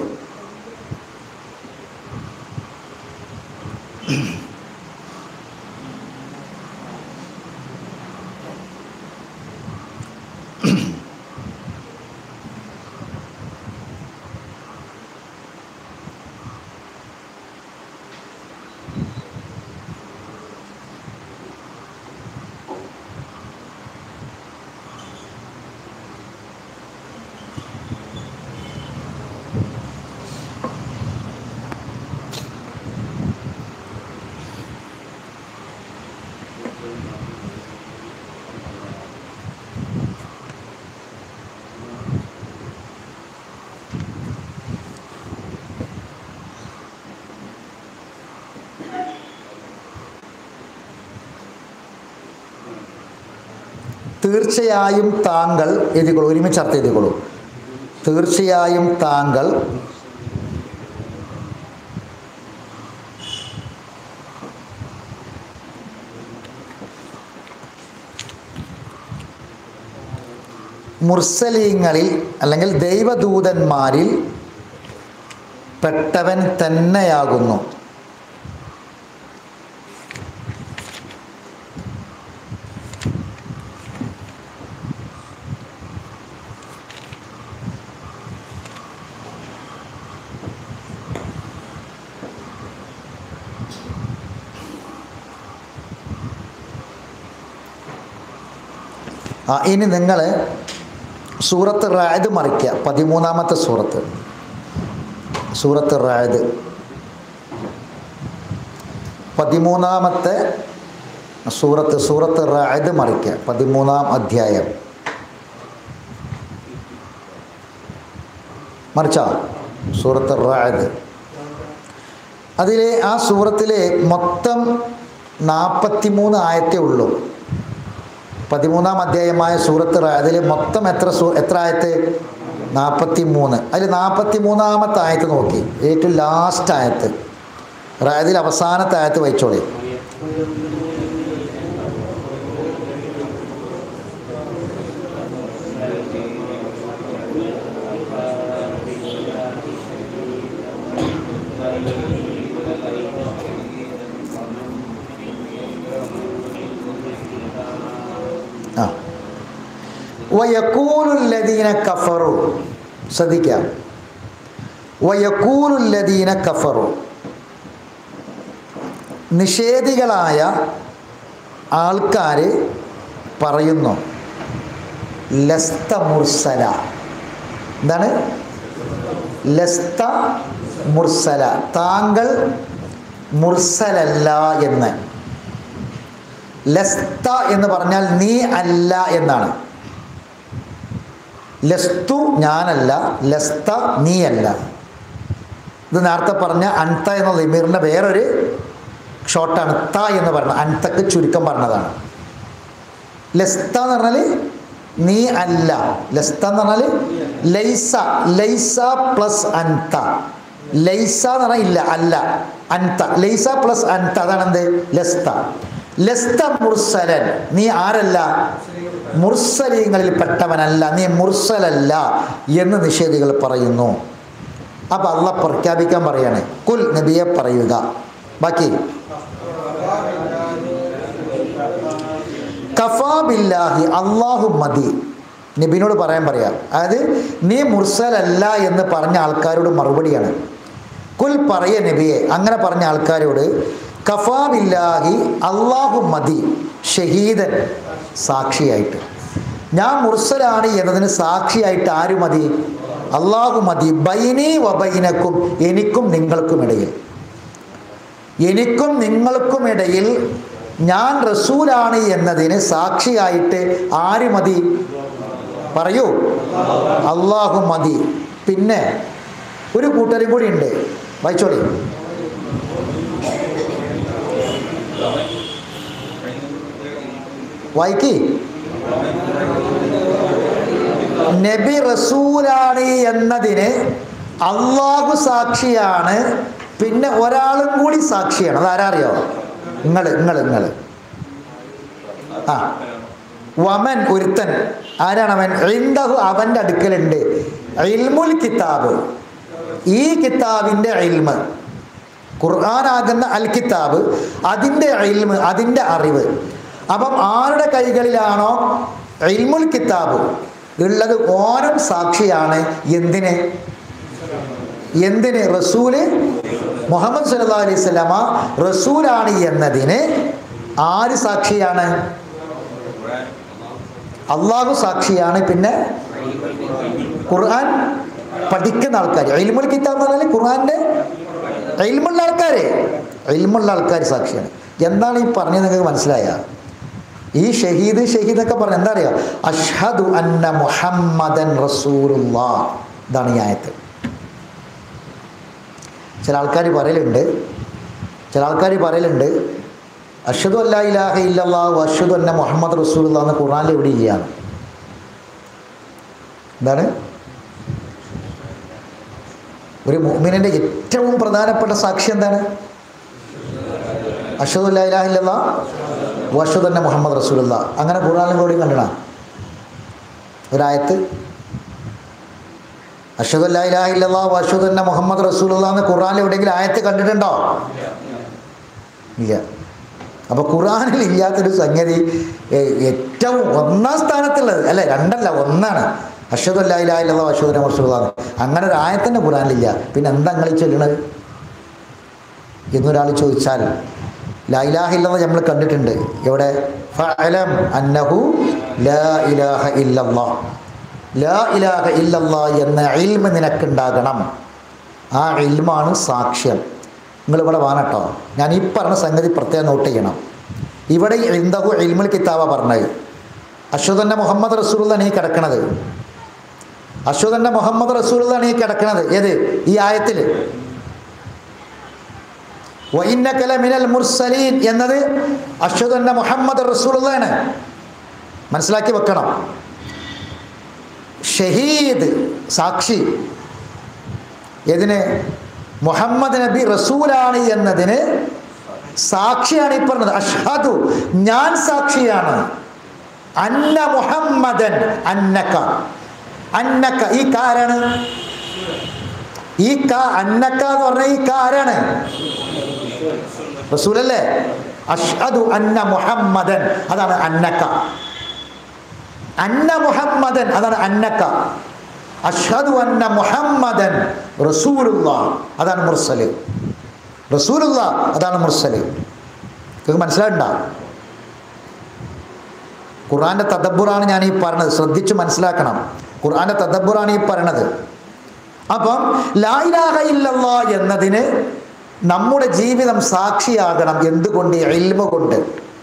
തീർച്ചയായും താങ്കൾ എഴുതിക്കോളൂ ഒരുമിച്ച് അർത്ഥം എഴുതിക്കോളൂ തീർച്ചയായും താങ്കൾ മുർസലീങ്ങളിൽ അല്ലെങ്കിൽ ദൈവദൂതന്മാരിൽ പെട്ടവൻ തന്നെയാകുന്നു ആ ഇനി നിങ്ങൾ സൂറത്ത് റായത് മറിക്കുക പതിമൂന്നാമത്തെ സൂറത്ത് സൂറത്ത് റായത് പതിമൂന്നാമത്തെ സൂറത്ത് സൂറത്ത് റായത് മറിക്കുക പതിമൂന്നാം അധ്യായം മറിച്ചാ സൂറത്ത് റായത് അതിൽ ആ സൂറത്തിലെ മൊത്തം നാൽപ്പത്തിമൂന്ന് ആയത്തേ ഉള്ളൂ പതിമൂന്നാം അധ്യായമായ സൂറത്ത് അതിൽ മൊത്തം എത്ര സൂ എത്ര ആയത്ത് നാൽപ്പത്തി മൂന്ന് അതിൽ നാൽപ്പത്തി മൂന്നാമത്തെ ആയത്ത് നോക്കി ഏറ്റവും ലാസ്റ്റ് ആയത്ത് റായതിൽ അവസാനത്തെ ആയത്ത് വായിച്ചോളി ആ വയക്കൂലുല്ലദീന കഫറു ശ്രദ്ധിക്കാം വയക്കൂലുല്ലദീന കഫറു നിഷേധികളായ ആൾക്കാർ പറയുന്നു ലസ്ത മുർസല എന്താണ് ലസ്ത മുർസല താങ്കൾ മുർസലല്ല എന്ന് ലസ്ത എന്ന് പറഞ്ഞാൽ നീ അല്ല എന്നാണ് ലസ്തു ഞാനല്ല ലസ്ത നീയല്ല ഇത് നേരത്തെ പറഞ്ഞ അൻത എന്ന ലിമീറിൻ്റെ വേറൊരു ഷോർട്ടാണ് ത എന്ന് പറഞ്ഞത് അൻതക്ക് ചുരുക്കം പറഞ്ഞതാണ് ലസ്ത എന്ന് പറഞ്ഞാൽ നീ അല്ല ലസ്ത എന്ന് പറഞ്ഞാൽ ലൈസ ലൈസ പ്ലസ് അൻത ലൈസ എന്ന് പറഞ്ഞാൽ ഇല്ല അല്ല അൻത ലൈസ പ്ലസ് അൻത അതാണ് എന്ത് ലസ്ത ലസ്ത മുർസലൻ നീ ആരല്ല മുർസലീങ്ങളിൽ പെട്ടവനല്ല നീ മുർസലല്ല എന്ന് നിഷേധികൾ പറയുന്നു അപ്പം അള്ള പ്രഖ്യാപിക്കാൻ പറയാണ് കുൽ നബിയെ പറയുക ബാക്കി കഫാ ബില്ലാഹി അള്ളാഹു മതി നബിനോട് പറയാൻ പറയാം അതായത് നീ മുർസലല്ല എന്ന് പറഞ്ഞ ആൾക്കാരോട് മറുപടിയാണ് കുൽ പറയ നബിയെ അങ്ങനെ പറഞ്ഞ ആൾക്കാരോട് കഫാ ബില്ലാഹി അള്ളാഹു മതി ഷഹീദൻ സാക്ഷിയായിട്ട് ഞാൻ മുർസലാണ് എന്നതിന് സാക്ഷിയായിട്ട് ആര് മതി അള്ളാഹു മതി ബൈനി വബൈനക്കും എനിക്കും നിങ്ങൾക്കുമിടയിൽ എനിക്കും നിങ്ങൾക്കുമിടയിൽ ഞാൻ റസൂലാണ് എന്നതിന് സാക്ഷിയായിട്ട് ആര് മതി പറയൂ അള്ളാഹു മതി പിന്നെ ഒരു കൂട്ടരും കൂടി ഉണ്ട് വായിച്ചോളി വായിക്കി നബി റസൂലാണ് എന്നതിന് അള്ളാഹു സാക്ഷിയാണ് പിന്നെ ഒരാളും കൂടി സാക്ഷിയാണ് അതാരാ അറിയോ നിങ്ങൾ നിങ്ങൾ നിങ്ങൾ ആ വമൻ ഒരുത്തൻ ആരാണ് അവൻ ഇന്തഹു അവൻ്റെ അടുക്കലുണ്ട് ഇൽമുൽ കിതാബ് ഈ കിതാബിൻ്റെ ഇൽമ് ഖുർആനാകുന്ന അൽ കിതാബ് അതിൻ്റെ ഇൽമ് അതിൻ്റെ അറിവ് അപ്പം ആരുടെ കൈകളിലാണോ ഇൽമുൽ കിതാബ് ഉള്ളത് ഓനും സാക്ഷിയാണ് എന്തിന് എന്തിന് റസൂല് മുഹമ്മദ് സല്ലാ അലൈഹി സ്വലാമ റസൂലാണ് എന്നതിന് ആര് സാക്ഷിയാണ് അള്ളാഹു സാക്ഷിയാണ് പിന്നെ ഖുർആൻ പഠിക്കുന്ന ആൾക്കാർ എൽമുൽ കിതാബ് എന്ന് പറഞ്ഞാൽ ഖുർആൻ്റെ എൽമുള്ള ആൾക്കാർ എൽമുള്ള ആൾക്കാർ സാക്ഷിയാണ് എന്താണ് ഈ പറഞ്ഞത് നിങ്ങൾക്ക് മനസ്സിലായ ഈ ഷഹീദ് ഷഹീദ് ഒക്കെ പറഞ്ഞ എന്താ അറിയാം അഷ്ഹദു അന്ന മുഹമ്മദൻ റസൂലുള്ള ഇതാണ് ഈ ആയത്ത് ചില ആൾക്കാർ പറയലുണ്ട് ചില ആൾക്കാർ പറയലുണ്ട് അഷദു അല്ലാ ഇലാഹ ഇല്ലല്ലാഹു അഷദു അന്ന മുഹമ്മദ് റസൂലുള്ള എന്ന് ഖുറാനിൽ എവിടെ ഇല്ല എന്താണ് ഒരു മുഅ്മിനിന്റെ ഏറ്റവും പ്രധാനപ്പെട്ട സാക്ഷി എന്താണ് അഷദു അല്ലാ ഇലാഹ ഇല്ലല്ലാ അഷദു അന്ന മുഹമ്മദ് റസൂലുള്ള അങ്ങനെ ഖുറാനിലും കൂടി കണ്ടണ ഒരായത്ത് അഷദു അല്ലാ ഇലാഹ ഇല്ലല്ലാ അഷദു അന്ന മുഹമ്മദ് റസൂലുള്ള എന്ന് ഖുറാനിൽ എവിടെയെങ്കിലും ആയത്ത് കണ്ടിട്ടുണ്ടോ ഇല്ല അപ്പോൾ ഖുറാനിൽ ഇല്ലാത്തൊരു സംഗതി ഏ- ഏറ്റവും ഒന്നാം സ്ഥാനത്തുള്ളത് അല്ല രണ്ടല്ല ഒന്നാണ് അഷദ് അല്ലാ ഇലാഹ ഇല്ലല്ലാ അഷദു അന്ന റസൂലുള്ള അങ്ങനെ ഒരു ആയത്തന്നെ ഖുറാനിലില്ല പിന്നെ എന്താ നിങ്ങൾ ഈ ചൊല്ലണത് എന്നൊരാൾ ചോദിച്ചാൽ ലാ ഇലാഹ ഇല്ലെന്ന് നമ്മൾ കണ്ടിട്ടുണ്ട് എവിടെ ഫഅലം അന്നഹു ലാ ഇലാഹ ഇല്ലല്ലാ ലാ ഇലാഹ ഇല്ലല്ലാ എന്ന ഇൽമ നിനക്കുണ്ടാകണം ആ ഇൽമാണ് സാക്ഷ്യം നിങ്ങൾ ഇവിടെ വാനട്ടോ ഞാൻ ഈ പറഞ്ഞ സംഗതി പ്രത്യേകം നോട്ട് ചെയ്യണം ഇവിടെ ഇന്ദഹു ഇൽമുൽ കിതാബ പറഞ്ഞത് അശ്വതന്നെ മുഹമ്മദ് റസൂലാണ് ഈ കിടക്കണത് അശ്വതന്നെ മുഹമ്മദ് റസൂലാണ് ഈ കിടക്കണത് ഏത് ഈ ആയത്തിൽ വൈന്നക്കല മിനൽ മുർസലീൻ എന്നത് അശ്വതന്ന മുഹമ്മദ് റസൂലാണ് മനസ്സിലാക്കി വെക്കണം ഷഹീദ് സാക്ഷി ഏതിന് മുഹമ്മദ് നബി റസൂലാണ് എന്നതിന് സാക്ഷിയാണ് ഈ പറഞ്ഞത് അഷ്ഹദു ഞാൻ സാക്ഷിയാണ് അന്ന മുഹമ്മദൻ അന്നക്ക അന്നക്ക ഈ കാരാണ് ഈ ക അന്നക്ക എന്ന് പറഞ്ഞ ഈ കാരാണ് റസൂലല്ലേ അഷ്ഹദു അന്ന മുഹമ്മദൻ അതാണ് അന്നക്ക അന്ന മുഹമ്മദൻ അതാണ് അന്നക്ക അഷ്ഹദു അന്ന മുഹമ്മദൻ റസൂലുള്ള അതാണ് മുർസല് റസൂലുള്ള അതാണ് മുർസല് നിങ്ങൾക്ക് മനസ്സിലായിട്ടുണ്ടോ ഖുർആന്റെ തദബ്ബുറാണ് ഞാൻ ഈ പറഞ്ഞത് ശ്രദ്ധിച്ച് മനസ്സിലാക്കണം ഖുർആന്റെ തദബ്ബുറാണ് ഈ പറയണത് അപ്പം ലായിലാഹ ഇല്ലല്ലാ എന്നതിന് നമ്മുടെ ജീവിതം സാക്ഷിയാകണം എന്തുകൊണ്ട് ഇൽമ കൊണ്ട്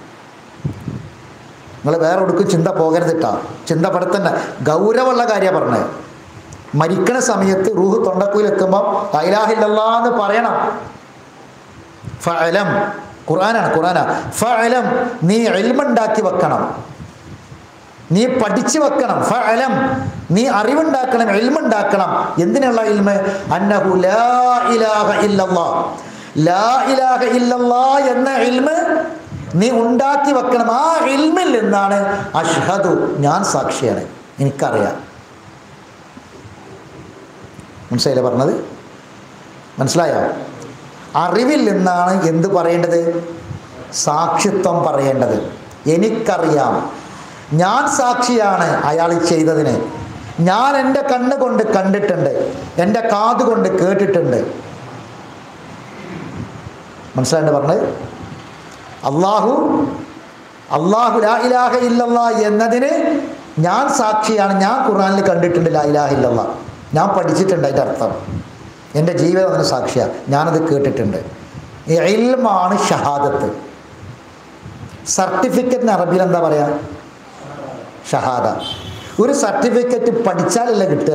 നിങ്ങൾ വേറെ ഒടുക്കും ചിന്ത പോകരുതിട്ടാ ചിന്ത പെടുത്തണ്ട ഗൗരവമുള്ള കാര്യമാണ് പറഞ്ഞത് മരിക്കണ സമയത്ത് റൂഹ് തൊണ്ടക്കുയിൽ എത്തുമ്പോൾ ലൈലാഹില്ലല്ലാ എന്ന് പറയണം ഫഅലം ഖുർആനാണ് ഖുർആനാ ഫഅലം നീ ഇൽമുണ്ടാക്കി വെക്കണം നീ പഠിച്ചു വെക്കണം ഫഅലം നീ അറിവുണ്ടാക്കണം ഇൽമുണ്ടാക്കണം എന്തിനുള്ള ഇൽമ് അന്നഹു ലാ ഇലാഹ ഇല്ലല്ലാ ലാ ഇലാഹ ഇല്ലല്ലാ എന്ന ഇൽമ് നീ ഉണ്ടാക്കി വെക്കണം ആ ഇൽമിൽ നിന്നാണ് അഷ്ഹദു ഞാൻ സാക്ഷിയാണ് എനിക്കറിയാം മനസ്സിലായില്ലേ പറഞ്ഞത് മനസ്സിലായോ അറിവിൽ നിന്നാണ് എന്ത് പറയേണ്ടത് സാക്ഷിത്വം പറയേണ്ടത് എനിക്കറിയാം ഞാൻ സാക്ഷിയാണ് അയാൾ ചെയ്തതിന് ഞാൻ എൻ്റെ കണ്ണ് കൊണ്ട് കണ്ടിട്ടുണ്ട് എൻ്റെ കാത് കൊണ്ട് കേട്ടിട്ടുണ്ട് മനസ്സിലായിട്ട് പറഞ്ഞത് അള്ളാഹു അള്ളാഹു ലാ ഇലാഹ ഇല്ലല്ലാ എന്നതിന് ഞാൻ സാക്ഷിയാണ് ഞാൻ ഖുർആനിൽ കണ്ടിട്ടുണ്ട് ലാ ഇലാഹ ഇല്ലല്ലാ ഞാൻ പഠിച്ചിട്ടുണ്ട് അതിൻ്റെ അർത്ഥം എൻ്റെ ജീവിതം അതിന് സാക്ഷിയാണ് ഞാനത് കേട്ടിട്ടുണ്ട് ഈ ഇൽമാണ് ഷഹാദത്ത് സർട്ടിഫിക്കറ്റിന് അറബിയിൽ എന്താ പറയുക ഷഹാദ ഒരു സർട്ടിഫിക്കറ്റ് പഠിച്ചാലല്ലേ കിട്ടുക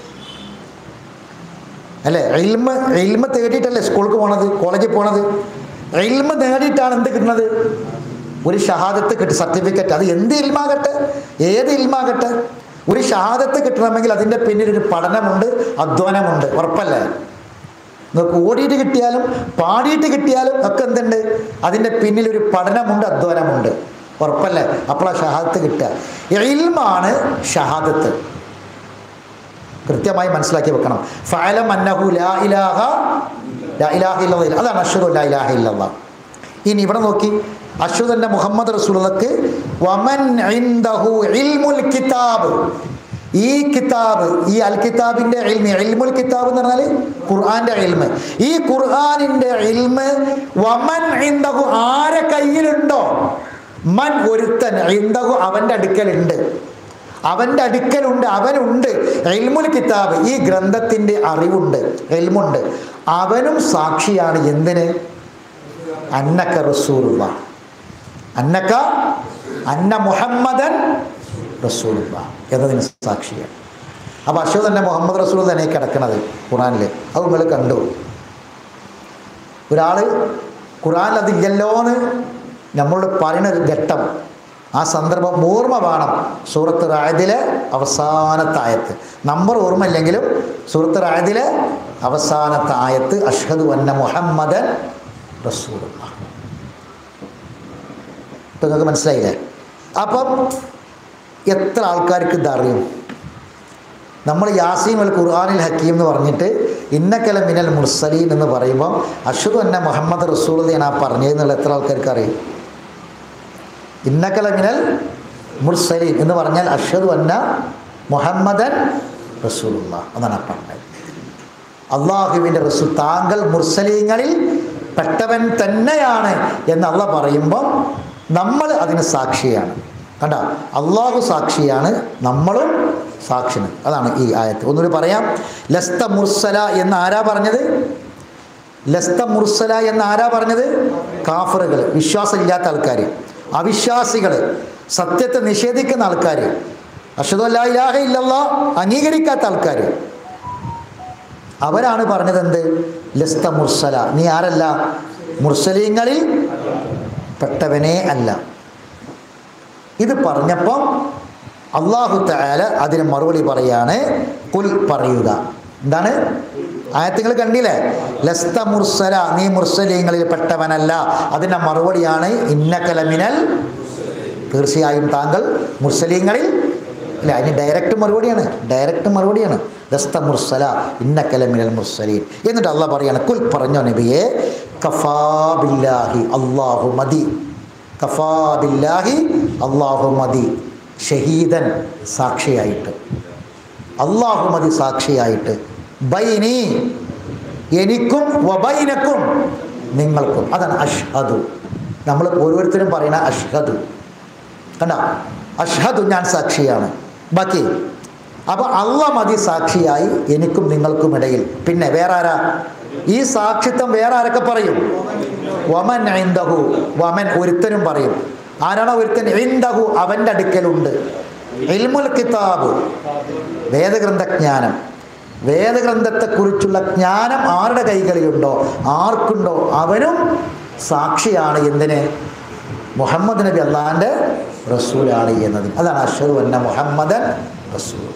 അല്ലേ ഇൽമ ഇൽമ തേടിയിട്ടല്ലേ സ്കൂൾക്ക് പോണത് കോളേജിൽ പോണത് ഇൽമ നേടിയിട്ടാണ് എന്ത് കിട്ടുന്നത് ഒരു ഷഹാദത്ത് കിട്ടും സർട്ടിഫിക്കറ്റ് അത് എന്ത് ഇൽമാകട്ടെ ഏത് ഇൽമാകട്ടെ ഒരു ഷഹാദത്ത് കിട്ടണമെങ്കിൽ അതിൻ്റെ പിന്നിൽ ഒരു പഠനമുണ്ട് അധ്വാനമുണ്ട് ഉറപ്പല്ലേ നിങ്ങൾക്ക് ഓടിയിട്ട് കിട്ടിയാലും പാടിയിട്ട് കിട്ടിയാലും ഒക്കെ എന്തുണ്ട് അതിൻ്റെ പിന്നിൽ ഒരു പഠനമുണ്ട് അധ്വാനമുണ്ട് ഉറപ്പല്ലേ അപ്പോൾ ആ ഷഹാദത്ത് കിട്ടുക ഇൽമാണ് ഷഹാദത്ത് കൃത്യമായി മനസ്സിലാക്കി വെക്കണം ഫഅലം അന്നഹു ലാ ഇലാഹ ലാ ഇലാഹ ഇല്ലല്ലാഹ് അതാണ് അഷ്ഹദു ലാ ഇലാഹ ഇല്ലല്ലാഹ് ഇനി ഇവിടെ നോക്കി അഷ്ഹദു മുഹമ്മദ് റസൂലുള്ളാഹ്ക്ക് വമൻ ഇൻദഹു ഇൽമുൽ കിതാബ് ഈ കിതാബ് ഈ അൽ കിതാബിന്റെ ഇൽമ് ഇൽമുൽ കിതാബ് എന്ന് പറഞ്ഞാൽ ഖുർആന്റെ ഇൽമ് ഈ ഖുർആനിന്റെ ഇൽമ് വമൻ ഇൻദഹു ആരെ കയ്യിലുണ്ടോ മൻ ഒരുത്തൻ ഇൻദഹു അവന്റെ അടുക്കലുണ്ട് അവൻ്റെ അടുക്കലുണ്ട് അവനുണ്ട് എൽമുൽ കിതാബ് ഈ ഗ്രന്ഥത്തിൻ്റെ അറിവുണ്ട് എൽമുണ്ട് അവനും സാക്ഷിയാണ് എന്തിന് അന്നക്ക റസൂലുള്ള അന്നക്ക അന്ന മുഹമ്മദൻ റസൂലുള്ള എന്നതിന് സാക്ഷിയാണ് അപ്പോൾ അശോ തന്നെ മുഹമ്മദ് റസൂൽ തന്നെ കിടക്കണത് ഖുറാനിൽ അത് നിങ്ങൾ കണ്ടു ഒരാൾ ഖുറാനിൽ അതില്ലല്ലോ എന്ന് നമ്മളോട് പറയുന്ന ഒരു ഘട്ടം ആ സന്ദർഭം ഓർമ്മ വേണം സൂറത്ത് റായതിലെ അവസാനത്തെ ആയത്ത് നമ്പർ ഓർമ്മയില്ലെങ്കിലും സൂറത്ത് റായതിലെ അവസാനത്തെ ആയത്ത് അഷ്ഹദു അന്ന മുഹമ്മദൻ റസൂലുള്ള ഇപ്പം നിങ്ങൾക്ക് മനസ്സിലായില്ലേ അപ്പം എത്ര ആൾക്കാർക്ക് ഇത് അറിയും നമ്മൾ യാസീം അൽ ഖുർആാനിൽ ഹക്കീം എന്ന് പറഞ്ഞിട്ട് ഇന്നക്കല മിനൽ മുർസലീൻ എന്ന് പറയുമ്പം അഷുദ് അന്ന മുഹമ്മദ് റസൂൽ ഞാൻ ആ പറഞ്ഞതെന്നുള്ള എത്ര ആൾക്കാർക്ക് അറിയും ഇന്നക്കല മിനൽ മുർസലീൻ എന്ന് പറഞ്ഞാൽ അഷദു അന്ന മുഹമ്മദൻ റസൂലുള്ള അതാണ് ആ പറഞ്ഞത് അള്ളാഹുവിൻ്റെ റസൂൽ താങ്കൾ മുർസലീങ്ങളിൽ പെട്ടവൻ തന്നെയാണ് എന്ന് അള്ള പറയുമ്പം നമ്മൾ അതിന് സാക്ഷിയാണ് കണ്ട അള്ളാഹു സാക്ഷിയാണ് നമ്മളും സാക്ഷിന് അതാണ് ഈ ആയത്ത് ഒന്നുകൂടി പറയാം ലസ്ത മുർസല എന്ന് ആരാ പറഞ്ഞത് ലസ്ത മുർസല എന്ന് ആരാ പറഞ്ഞത് കാഫറുകൾ വിശ്വാസമില്ലാത്ത ആൾക്കാർ അവിശ്വാസികൾ സത്യത്തെ നിഷേധിക്കുന്ന ആൾക്കാർ അഷദു അല്ലാ ഇലാഹ ഇല്ലല്ല അംഗീകരിക്കാത്ത ആൾക്കാർ അവരാണ് പറഞ്ഞത് എന്ത് ലസ്ത മുർസല നീ ആരല്ല മുർസലീങ്ങളിൽ പെട്ടവനേ അല്ല ഇത് പറഞ്ഞപ്പം അള്ളാഹു താല അതിന് മറുപടി പറയാണ് കുൽ പറയുക എന്താണ് ആയത്തുകൾ കണ്ടില്ലേ ലസ്ത മുർസല നീ മുർസലീങ്ങളിൽ പെട്ടവനല്ല അതിൻ്റെ മറുപടിയാണ് ഇന്നക്കലമിനൽ തീർച്ചയായും താങ്കൾ മുർസലീങ്ങളിൽ അല്ല അതിന് ഡയറക്റ്റ് മറുപടിയാണ് ഡയറക്റ്റ് മറുപടിയാണ് ദസ്ത മുർസല ഇന്നക്കലമിനൽ മുർസലീൻ എന്നിട്ട് അള്ളാഹ് പറയാണ് കുൽ പറഞ്ഞോ നബിയെ കഫാ ബില്ലാഹി അള്ളാഹു മതി കഫാ ബില്ലാഹി അള്ളാഹു മതി ഷഹീദൻ സാക്ഷിയായിട്ട് അള്ളാഹു മതി സാക്ഷിയായിട്ട് ബൈനി എനിക്കും വബൈനക്കും നിങ്ങൾക്കും അതാണ് അഷ്ഹദു നമ്മൾ ഓരോരുത്തരും പറയുന്ന അഷ്ഹദു കണ്ട അഷ്ഹദു ഞാൻ സാക്ഷിയാണ് ബാക്കി അപ്പോൾ അള്ള മതി സാക്ഷിയായി എനിക്കും നിങ്ങൾക്കും ഇടയിൽ പിന്നെ വേറെ ആരാ ഈ സാക്ഷിത്വം വേറെ ആരൊക്കെ പറയും വമൻ ഐന്ദഹു വമൻ ഒരുത്തനും പറയും ആരാണോ ഒരുത്തൻ ഐന്ദഹു അവൻ്റെ അടുക്കലുണ്ട് ഇൽമുൽ കിതാബ് വേദഗ്രന്ഥജ്ഞാനം വേദഗ്രന്ഥത്തെക്കുറിച്ചുള്ള ജ്ഞാനം ആരുടെ കൈകളിലുണ്ടോ ആർക്കുണ്ടോ അവനും സാക്ഷിയാണ് എന്തിന് മുഹമ്മദ് നബി അള്ളാൻ്റെ റസൂലാണ് എന്നതിന് അതാണ് അഷദു അന്ന മുഹമ്മദൻ റസൂൽ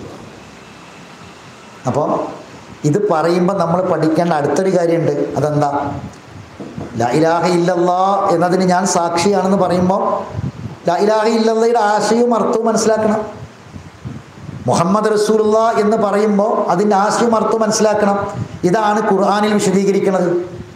അപ്പോൾ ഇത് പറയുമ്പോൾ നമ്മൾ പഠിക്കേണ്ട അടുത്തൊരു കാര്യമുണ്ട് അതെന്താ ലാ ഇലാഹ ഇല്ലല്ലാ എന്നതിന് ഞാൻ സാക്ഷിയാണെന്ന് പറയുമ്പോൾ ലാ ഇലാഹ ഇല്ലല്ലയുടെ ആശയവും അർത്ഥവും മനസ്സിലാക്കണം മുഹമ്മദ് റസൂലുള്ള എന്ന് പറയുമ്പോൾ അതിൻ്റെ ആശയം അർത്ഥം മനസ്സിലാക്കണം ഇതാണ് ഖുർആാനിൽ വിശദീകരിക്കുന്നത്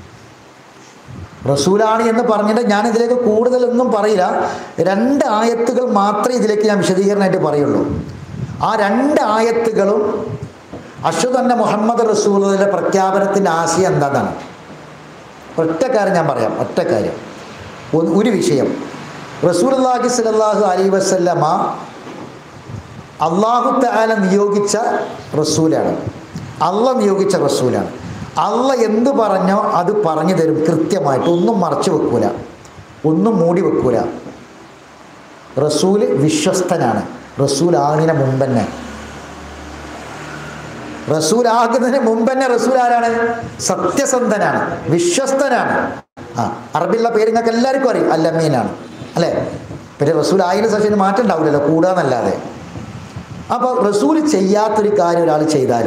റസൂലാണ് എന്ന് പറഞ്ഞിട്ട് ഞാൻ ഇതിലേക്ക് കൂടുതലൊന്നും പറയില്ല രണ്ട് ആയത്തുകൾ മാത്രമേ ഇതിലേക്ക് ഞാൻ വിശദീകരണമായിട്ട് പറയുള്ളൂ ആ രണ്ട് ആയത്തുകളും അഷുതന്നെ മുഹമ്മദ് റസൂലിൻ്റെ പ്രഖ്യാപനത്തിൻ്റെ ആശയം എന്താണെന്നാണ് ഒറ്റ കാര്യം ഞാൻ പറയാം ഒറ്റ കാര്യം ഒന്ന് ഒരു വിഷയം റസൂലുള്ളാഹി സ്വല്ലല്ലാഹു അലൈഹി വസല്ലമ അള്ളാഹു തആല നിയോഗിച്ച റസൂലാണ് അള്ള നിയോഗിച്ച റസൂലാണ് അള്ള എന്ത് പറഞ്ഞോ അത് പറഞ്ഞു തരും കൃത്യമായിട്ട് ഒന്നും മറച്ചു വെക്കൂല ഒന്നും മൂടി വെക്കൂല റസൂല് വിശ്വസ്തനാണ് റസൂൽ ആണിന് മുമ്പ് തന്നെ റസൂൽ ആകുന്നതിന് മുമ്പ് തന്നെ റസൂൽ ആരാണ് സത്യസന്ധനാണ് വിശ്വസ്തനാണ് ആ അറബിയുള്ള പേര് നിങ്ങൾക്ക് എല്ലാവർക്കും അറിയും അല്ലമീനാണ് അല്ലേ പിന്നെ റസൂൽ ആയിരം സെഷന് മാറ്റം ഉണ്ടാവില്ലല്ലോ കൂടാന്നല്ലാതെ അപ്പോൾ റസൂൽ ചെയ്യാത്തൊരു കാര്യം ഒരാൾ ചെയ്താൽ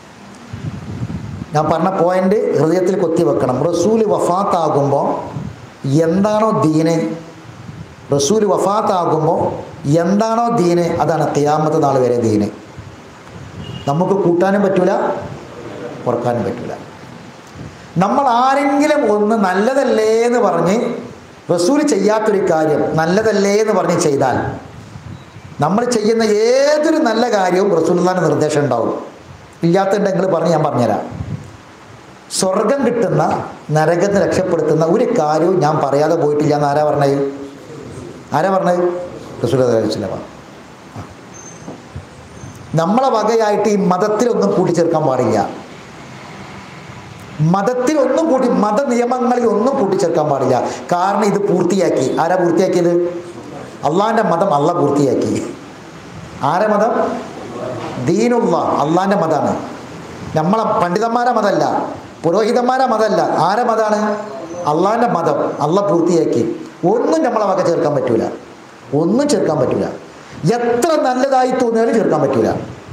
ഞാൻ പറഞ്ഞ പോയിന്റ് ഹൃദയത്തിൽ കൊത്തി വെക്കണം റസൂൽ വഫാത്താകുമ്പോൾ എന്താണോ ദീന് റസൂൽ വഫാത്താകുമ്പോൾ എന്താണോ ദീന് അതാണ് ഖിയാമത്ത് നാൾ വരെ ദീന് നമുക്ക് കൂട്ടാനും പറ്റൂല കുറക്കാനും പറ്റൂല നമ്മൾ ആരെങ്കിലും ഒന്ന് നല്ലതല്ലേ എന്ന് പറഞ്ഞ് റസൂൽ ചെയ്യാത്തൊരു കാര്യം നല്ലതല്ലേ എന്ന് പറഞ്ഞ് ചെയ്താൽ നമ്മൾ ചെയ്യുന്ന ഏതൊരു നല്ല കാര്യവും റസൂലിൻ്റെ നിർദ്ദേശം ഉണ്ടാവും ഇല്ലാത്തുണ്ടെങ്കിൽ പറഞ്ഞ് ഞാൻ പറഞ്ഞുതരാം സ്വർഗം കിട്ടുന്ന നരകത്തിന് രക്ഷപ്പെടുത്തുന്ന ഒരു കാര്യവും ഞാൻ പറയാതെ പോയിട്ടില്ല എന്ന് ആരാ പറഞ്ഞത് ആരാ പറഞ്ഞത് റസൂൽ ചിലവാണ് നമ്മളെ വകയായിട്ട് ഈ മതത്തിലൊന്നും കൂട്ടിച്ചേർക്കാൻ പാടില്ല മതത്തിൽ ഒന്നും കൂട്ടി മത നിയമങ്ങളിൽ ഒന്നും കൂട്ടിച്ചേർക്കാൻ പാടില്ല കാരണം ഇത് പൂർത്തിയാക്കി ആരാ പൂർത്തിയാക്കിയത് അള്ളാഹിൻ്റെ മതം അള്ള പൂർത്തിയാക്കി ആരെ മതം ദീനുള്ള അള്ളാഹിൻ്റെ മതമാണ് നമ്മളെ പണ്ഡിതന്മാരെ മതമല്ല പുരോഹിതന്മാരെ മതമല്ല ആരെ മതമാണ് അള്ളാഹിൻ്റെ മതം അള്ള പൂർത്തിയാക്കി ഒന്നും നമ്മളെ വക ചേർക്കാൻ പറ്റൂല ഒന്നും ചേർക്കാൻ പറ്റൂല എത്ര നല്ലതായി തോന്നിയാലും ചേർക്കാൻ പറ്റൂല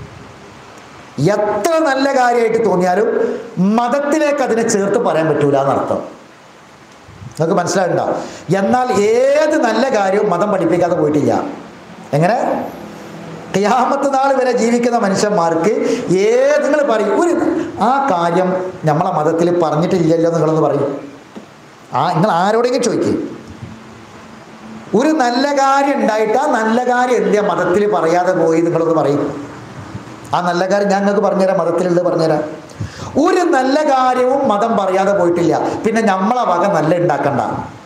എത്ര നല്ല കാര്യമായിട്ട് തോന്നിയാലും മതത്തിലേക്ക് അതിനെ ചേർത്ത് പറയാൻ പറ്റൂല എന്നർത്ഥം നിങ്ങൾക്ക് മനസ്സിലായിട്ടുണ്ടോ എന്നാൽ ഏത് നല്ല കാര്യവും മതം പഠിപ്പിക്കാതെ പോയിട്ടില്ല എങ്ങനെ ഖിയാമത്ത് നാൾ വരെ ജീവിക്കുന്ന മനുഷ്യന്മാർക്ക് ഏത് നിങ്ങൾ പറയും ഒരു ആ കാര്യം നമ്മളെ മതത്തിൽ പറഞ്ഞിട്ടില്ലല്ലോ നിങ്ങളൊന്ന് പറയും ആ നിങ്ങൾ ആരോടെങ്കിലും ചോദിക്കും ഒരു നല്ല കാര്യം ഉണ്ടായിട്ട് ആ നല്ല കാര്യം എന്തിയാ മതത്തിൽ പറയാതെ പോയി നിങ്ങളൊന്ന് പറയും ആ നല്ല കാര്യം ഞാൻ നിങ്ങൾക്ക് പറഞ്ഞുതരാം മതത്തിലുള്ളത് പറഞ്ഞുതരാം ഒരു നല്ല കാര്യവും മതം പറയാതെ പോയിട്ടില്ല പിന്നെ നമ്മളെ വക നല്ല ഉണ്ടാക്കണ്ട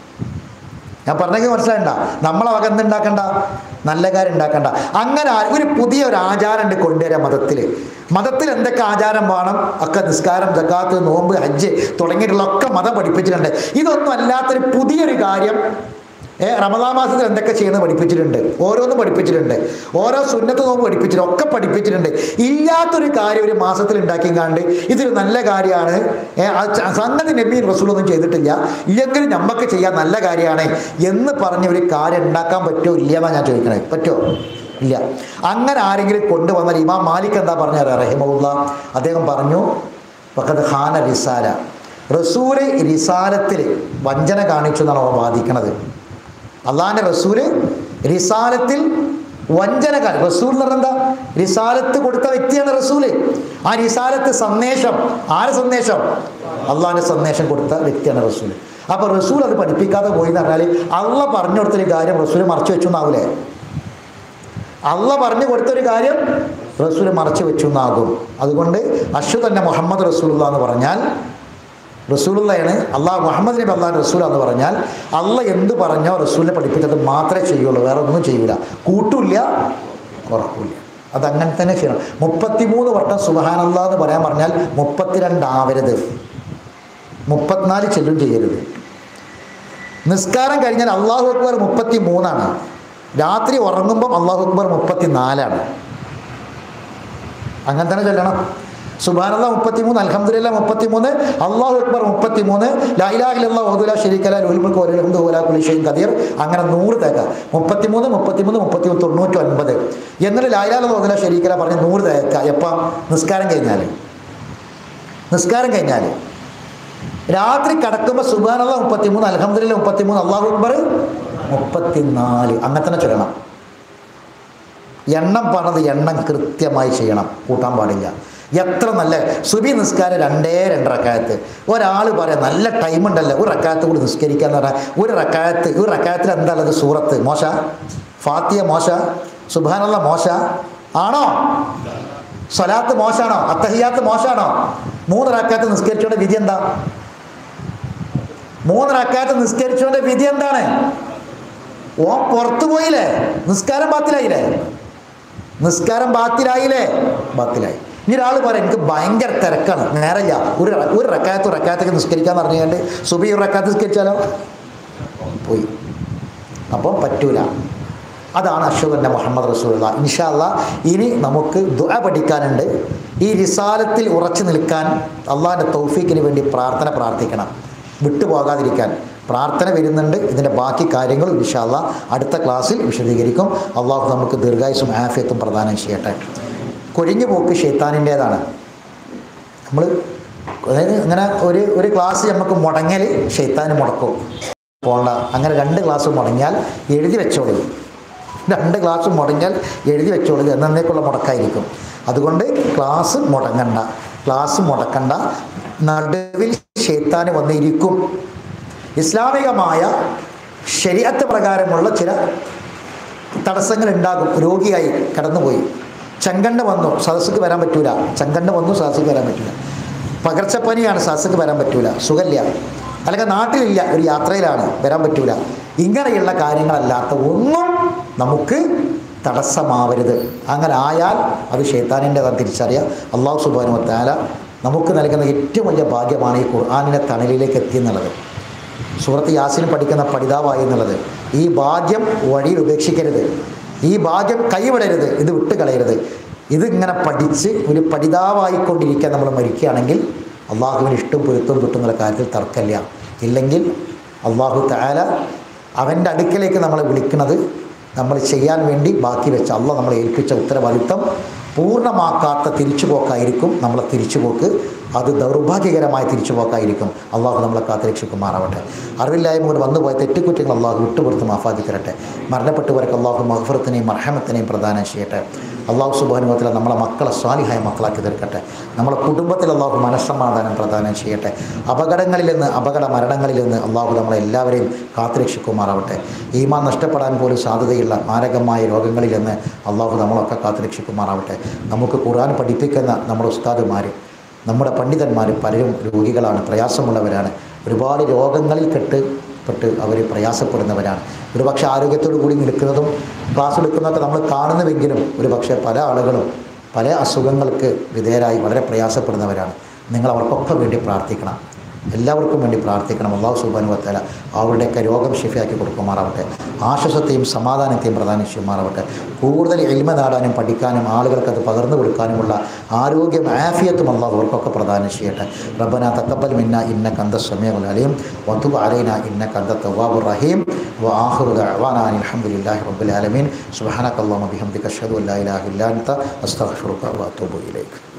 ഞാൻ പറഞ്ഞെങ്കിൽ മനസ്സിലായണ്ട നമ്മളെ വക എന്തുണ്ടാക്കണ്ട നല്ല കാര്യം ഉണ്ടാക്കണ്ട അങ്ങനെ ആ- ഒരു പുതിയ ഒരു ആചാരം ഉണ്ട് കൊണ്ടുവരാം മതത്തിൽ മതത്തിൽ എന്തൊക്കെ ആചാരം വേണം ഒക്കെ നിസ്കാരം ജക്കാത്ത് നോമ്പ് ഹജ്ജ് തുടങ്ങിയിട്ടുള്ള ഒക്കെ മതം പഠിപ്പിച്ചിട്ടുണ്ട് ഇതൊന്നും അല്ലാത്തൊരു പുതിയൊരു കാര്യം ഏ റമദാ മാസത്തിൽ എന്തൊക്കെ ചെയ്യുന്നത് പഠിപ്പിച്ചിട്ടുണ്ട് ഓരോന്നും പഠിപ്പിച്ചിട്ടുണ്ട് ഓരോ സുന്നത്ത് നോമ്പ് പഠിപ്പിച്ചിട്ടുണ്ട് ഒക്കെ പഠിപ്പിച്ചിട്ടുണ്ട് ഇല്ലാത്തൊരു കാര്യം ഒരു മാസത്തിൽ ഉണ്ടാക്കി കണ്ട് ഇതൊരു നല്ല കാര്യമാണ് ഏ, ആ ച- സംഗതി നബി റസൂലൊന്നും ചെയ്തിട്ടില്ല ഇല്ലെങ്കിലും നമുക്ക് ചെയ്യാൻ നല്ല കാര്യമാണ് എന്ന് പറഞ്ഞ ഒരു കാര്യം ഉണ്ടാക്കാൻ പറ്റുമോ ഇല്ല എന്നാണ് ഞാൻ ചോദിക്കണേ പറ്റുമോ ഇല്ല അങ്ങനെ ആരെങ്കിലും കൊണ്ടുവന്നാൽ ഇമാം മാലിക് എന്താ പറഞ്ഞ റഹിമുള്ള അദ്ദേഹം പറഞ്ഞു പക്കത്ത് ഖാന റിസാല റസൂല് റിസാലത്തിൽ വഞ്ചന കാണിച്ചു എന്നാണ് അവർ വാദിക്കണത് അള്ളാഹിൻ്റെ റസൂല് റിസാലത്തിൽ വഞ്ചന കാണി റസൂൽ എന്ന് പറഞ്ഞാൽ എന്താ റിസാലത്ത് കൊടുത്ത വ്യക്തിയാണ് റസൂല് ആ റിസാലത്ത് സന്ദേശം ആരെ സന്ദേശം അള്ളാഹിൻ്റെ സന്ദേശം കൊടുത്ത വ്യക്തിയാണ് റസൂല് അപ്പൊ റസൂൽ അത് പഠിപ്പിക്കാതെ പോയി എന്ന് പറഞ്ഞാൽ അള്ള പറഞ്ഞു കൊടുത്തൊരു കാര്യം റസൂല് മറച്ചു വെച്ചു എന്നാവൂലേ അള്ള പറഞ്ഞു കൊടുത്തൊരു കാര്യം റസൂൽ മറച്ചു വെച്ചു എന്നാകും അതുകൊണ്ട് അഷു തന്നെ മുഹമ്മദ് റസൂലുള്ള എന്ന് പറഞ്ഞാൽ റസൂലുള്ളയാണ് അള്ളാഹ് മുഹമ്മദ് നബി അള്ളാഹ് റസൂൽ എന്ന് പറഞ്ഞാൽ അള്ള എന്ത് പറഞ്ഞോ റസൂലിനെ പഠിപ്പിച്ചത് മാത്രമേ ചെയ്യുള്ളൂ വേറെ ഒന്നും ചെയ്യൂല കൂട്ടില്ല കുറക്കൂല അതങ്ങനെ തന്നെ ചെയ്യണം മുപ്പത്തിമൂന്ന് വട്ടം സുബഹാനല്ലാ എന്ന് പറയാൻ പറഞ്ഞാൽ മുപ്പത്തിരണ്ടാവരുത് മുപ്പത്തിനാല് ചെല്ലും ചെയ്യരുത് നിസ്കാരം കഴിഞ്ഞാൽ അള്ളാഹു അക്ബർ മുപ്പത്തി മൂന്നാണ് രാത്രി ഉറങ്ങുമ്പം അള്ളാഹു അക്ബർ മുപ്പത്തി നാലാണ് അങ്ങനെ തന്നെ ചൊല്ലണം സുബാനല്ല മുപ്പത്തി മൂന്ന് അലഹമ്മദില്ല മുപ്പത്തി മൂന്ന് അള്ളാഹു അക്ബർ മുപ്പത്തി മൂന്ന് ലൈലാഹിലുള്ള ഓതുല ഷെരീക്കല ലോൽമുക്ക് ഓരോ ഓല കുലിഷയും കദീർ അങ്ങനെ നൂറ് തേക്ക മുപ്പത്തി മൂന്ന് മുപ്പത്തി മൂന്ന് മുപ്പത്തി മൂന്ന് തൊണ്ണൂറ്റി ഒൻപത് എന്നിട്ട് ലൈലാലുള്ള ഓതുല ഷെരീക്കല പറഞ്ഞ് നൂറ് തേക്ക എപ്പം നിസ്കാരം കഴിഞ്ഞാൽ നിസ്കാരം കഴിഞ്ഞാൽ രാത്രി കിടക്കുമ്പോൾ സുബാനുള്ള മുപ്പത്തിമൂന്ന് അലഹമ്മദില്ല മുപ്പത്തിമൂന്ന് അള്ളാഹു അക്ബർ മുപ്പത്തിനാല് അങ്ങനെ തന്നെ ചൊല്ലണം എണ്ണം പറഞ്ഞത് എണ്ണം കൃത്യമായി ചെയ്യണം കൂട്ടാൻ പാടില്ല എത്ര നല്ല സുബി നിസ്കാരം രണ്ടേ രണ്ട് റക്കായത്ത് ഒരാൾ പറയാം നല്ല ടൈം ഉണ്ടല്ലോ ഒരു റക്കായത്ത് കൂടി നിസ്കരിക്കാന്ന് പറഞ്ഞാൽ ഒരു റക്കായത്ത് ഒരു റക്കായത്തിൽ എന്താ ഉള്ളത് സൂറത്ത് മോശ ഫാത്തിയ മോശ സുബാനുള്ള മോശ ആണോ സ്വലാത്ത് മോശാണോ അത്തഹിയാത്ത് മോശാണോ മൂന്ന് റക്കായത്ത് നിസ്കരിച്ചോണ്ട് വിധി എന്താ മൂന്ന് റക്കായത്ത് നിസ്കരിച്ചോണ്ട് വിധി എന്താണ് ഓ പുറത്തു പോയില്ലേ നിസ്കാരം ബാത്തിലായില്ലേ നിസ്കാരം ബാത്തിലായില്ലേ ബാത്തിലായി ഇനി ഒരാൾ പറയാം എനിക്ക് ഭയങ്കര തിരക്കാണ് നേരല്ല ഒരു റ- ഒരു റക്കായത്ത് റക്കായത്തൊക്കെ നിസ്കരിക്കാന്ന് പറഞ്ഞു കഴിഞ്ഞാൽ സുബി ഒരു റക്കാത്ത് നിസ്കരിച്ചാലോ പോയി അപ്പം പറ്റൂല അതാണ് അഷുഖൻ്റെ മുഹമ്മദ് റസൂലുള്ള ഇൻഷാല്ല ഇനി നമുക്ക് ദുആ പഠിക്കാനുണ്ട് ഈ റിസാലത്തിൽ ഉറച്ചു നിൽക്കാൻ അള്ളാഹിൻ്റെ തൗഫീക്കിന് വേണ്ടി പ്രാർത്ഥന പ്രാർത്ഥിക്കണം വിട്ടുപോകാതിരിക്കാൻ പ്രാർത്ഥന വരുന്നുണ്ട് ഇതിൻ്റെ ബാക്കി കാര്യങ്ങൾ ഇൻഷാല്ല അടുത്ത ക്ലാസ്സിൽ വിശദീകരിക്കും അള്ളാഹു നമുക്ക് ദീർഘായുസും ആഫിയത്തും പ്രദാനം ചെയ്യട്ടെ കൊഴിഞ്ഞു പോക്ക് ഷെയ്ത്താനിൻ്റേതാണ് നമ്മൾ അതായത് ഇങ്ങനെ ഒരു ഒരു ക്ലാസ് നമുക്ക് മുടങ്ങൽ ഷെയ്ത്താന് മുടക്കും പോണ്ട അങ്ങനെ രണ്ട് ക്ലാസ് മുടങ്ങിയാൽ എഴുതി വെച്ചോളൂ രണ്ട് ക്ലാസ് മുടങ്ങിയാൽ എഴുതി വെച്ചോളൂ എന്നേക്കുള്ള മുടക്കായിരിക്കും അതുകൊണ്ട് ക്ലാസ് മുടങ്ങണ്ട ക്ലാസ് മുടക്കണ്ട നടുവിൽ ഷെയ്ത്താന് വന്നിരിക്കും ഇസ്ലാമികമായ ശരീരത്ത് പ്രകാരമുള്ള ചില തടസ്സങ്ങൾ ഉണ്ടാകും രോഗിയായി കടന്നുപോയി ചെങ്കണ്ണ് വന്നു സദസ്സിക്ക് വരാൻ പറ്റൂല ചെങ്കണ്ണ് വന്നു സദസ്സിക്ക് വരാൻ പറ്റൂല പകർച്ചപ്പനിയാണ് സദസ്സിക്ക് വരാൻ പറ്റൂല സുഖമില്ല അല്ലെങ്കിൽ നാട്ടിലില്ല ഒരു യാത്രയിലാണ് വരാൻ പറ്റൂല ഇങ്ങനെയുള്ള കാര്യങ്ങളല്ലാത്ത ഒന്നും നമുക്ക് തടസ്സമാവരുത് അങ്ങനെ ആയാൽ അത് ഷെയ്ത്താനിൻ്റെതാണ് തിരിച്ചറിയാം അള്ളാഹു സുബാനു താല നമുക്ക് നൽകുന്ന ഏറ്റവും വലിയ ഭാഗ്യമാണ് ഈ ഖുർആാനിൻ്റെ തണലിലേക്ക് എത്തിയെന്നുള്ളത് സൂറത്ത് യാസിന് പഠിക്കുന്ന പഠിതാവായി എന്നുള്ളത് ഈ ഭാഗ്യം വഴിയിൽ ഉപേക്ഷിക്കരുത് ഈ ഭാഗ്യം കൈവിടരുത് ഇത് വിട്ട് കളയരുത് ഇത് ഇങ്ങനെ പഠിച്ച് ഒരു പഠിതാവായിക്കൊണ്ടിരിക്കാൻ നമ്മൾ മരിക്കുകയാണെങ്കിൽ അള്ളാഹുവിന് ഇഷ്ടം പൊരുത്തം കിട്ടുന്നുള്ള കാര്യത്തിൽ തർക്കമില്ല ഇല്ലെങ്കിൽ അള്ളാഹു താല അവൻ്റെ അടുക്കലേക്ക് നമ്മളെ വിളിക്കുന്നത് നമ്മൾ ചെയ്യാൻ വേണ്ടി ബാക്കി വെച്ച അള്ള നമ്മളെ ഏൽപ്പിച്ച ഉത്തരവാദിത്തം പൂർണ്ണമാക്കാത്ത തിരിച്ചുപോക്കായിരിക്കും നമ്മളെ തിരിച്ചുപോക്ക് അത് ദൗർഭാഗ്യകരമായ തിരിച്ചുപോക്കായിരിക്കും അള്ളാഹു നമ്മളെ കാത്തുരക്ഷിക്കുമാറാവട്ടെ അറിവില്ലായ്മ കൊണ്ട് വന്നുപോയ തെറ്റുകുറ്റങ്ങൾ അള്ളാഹു വിട്ടുപുറത്ത് മാഫാക്കി തരട്ടെ മരണപ്പെട്ടവർക്ക് അള്ളാഹു മഹഫറത്തിനെയും മർഹമത്തിനെയും പ്രദാനം ചെയ്യട്ടെ അള്ളാഹു സുബാനുഭവത്തിൽ നമ്മളെ മക്കളെ സ്വാലിഹായ മക്കളാക്കി തീർക്കട്ടെ നമ്മളെ കുടുംബത്തിൽ അള്ളാഹു മനസ്സമാധാനം പ്രദാനം ചെയ്യട്ടെ അപകടങ്ങളിൽ നിന്ന് അപകട മരണങ്ങളിൽ നിന്ന് അള്ളാഹു നമ്മളെ എല്ലാവരെയും കാത്തുരക്ഷിക്കുമാറാവട്ടെ ഈമാൻ നഷ്ടപ്പെടാൻ പോലും സാധ്യതയുള്ള മാരകമായ രോഗങ്ങളിൽ നിന്ന് അള്ളാഹു നമ്മളൊക്കെ കാത്തുരക്ഷിക്കുമാറാവട്ടെ നമുക്ക് ഖുർആൻ പഠിപ്പിക്കുന്ന നമ്മുടെ ഉസ്താദുമാർ നമ്മുടെ പണ്ഡിതന്മാർ പലരും രോഗികളാണ് പ്രയാസമുള്ളവരാണ് ഒരുപാട് രോഗങ്ങളിൽ കെട്ട് പെട്ട് അവർ പ്രയാസപ്പെടുന്നവരാണ് ഒരുപക്ഷെ ആരോഗ്യത്തോടു കൂടി നിൽക്കുന്നതും ക്ലാസ് എടുക്കുന്നതൊക്കെ നമ്മൾ കാണുന്നുവെങ്കിലും ഒരുപക്ഷെ പല ആളുകളും പല അസുഖങ്ങൾക്ക് വിധേയരായി വളരെ പ്രയാസപ്പെടുന്നവരാണ് നിങ്ങൾ അവർക്കൊക്കെ വേണ്ടി പ്രാർത്ഥിക്കണം എല്ലാവർക്കും വേണ്ടി പ്രാർത്ഥിക്കണം അള്ളാഹു സുബാനുവത്തല അവരുടെയൊക്കെ രോഗം ഷിഫയാക്കി കൊടുക്കുമാറാവട്ടെ ആശ്വാസത്തെയും സമാധാനത്തെയും പ്രദാനം ചെയ്യുമാറാവട്ടെ കൂടുതൽ എൽമ നേടാനും പഠിക്കാനും ആളുകൾക്ക് അത് പകർന്നു കൊടുക്കാനുമുള്ള ആരോഗ്യം ആഫിയത്തും അള്ളാഹു അവർക്കൊക്കെ പ്രദാനം ചെയ്യട്ടെ റബ്ബന തക്കബൽ മിന്ന ഇന്ന കന്ദ സമീഉൽ അലീം വതുബ് അലൈന ഇന്ന കന്ദ തവ്വാബുർ റഹീം وآخر دعوانا أن الحمد لله رب العالمين سبحانك اللهم وبحمدك أشهد أن لا إله إلا أنت أستغفرك وأتوب إليك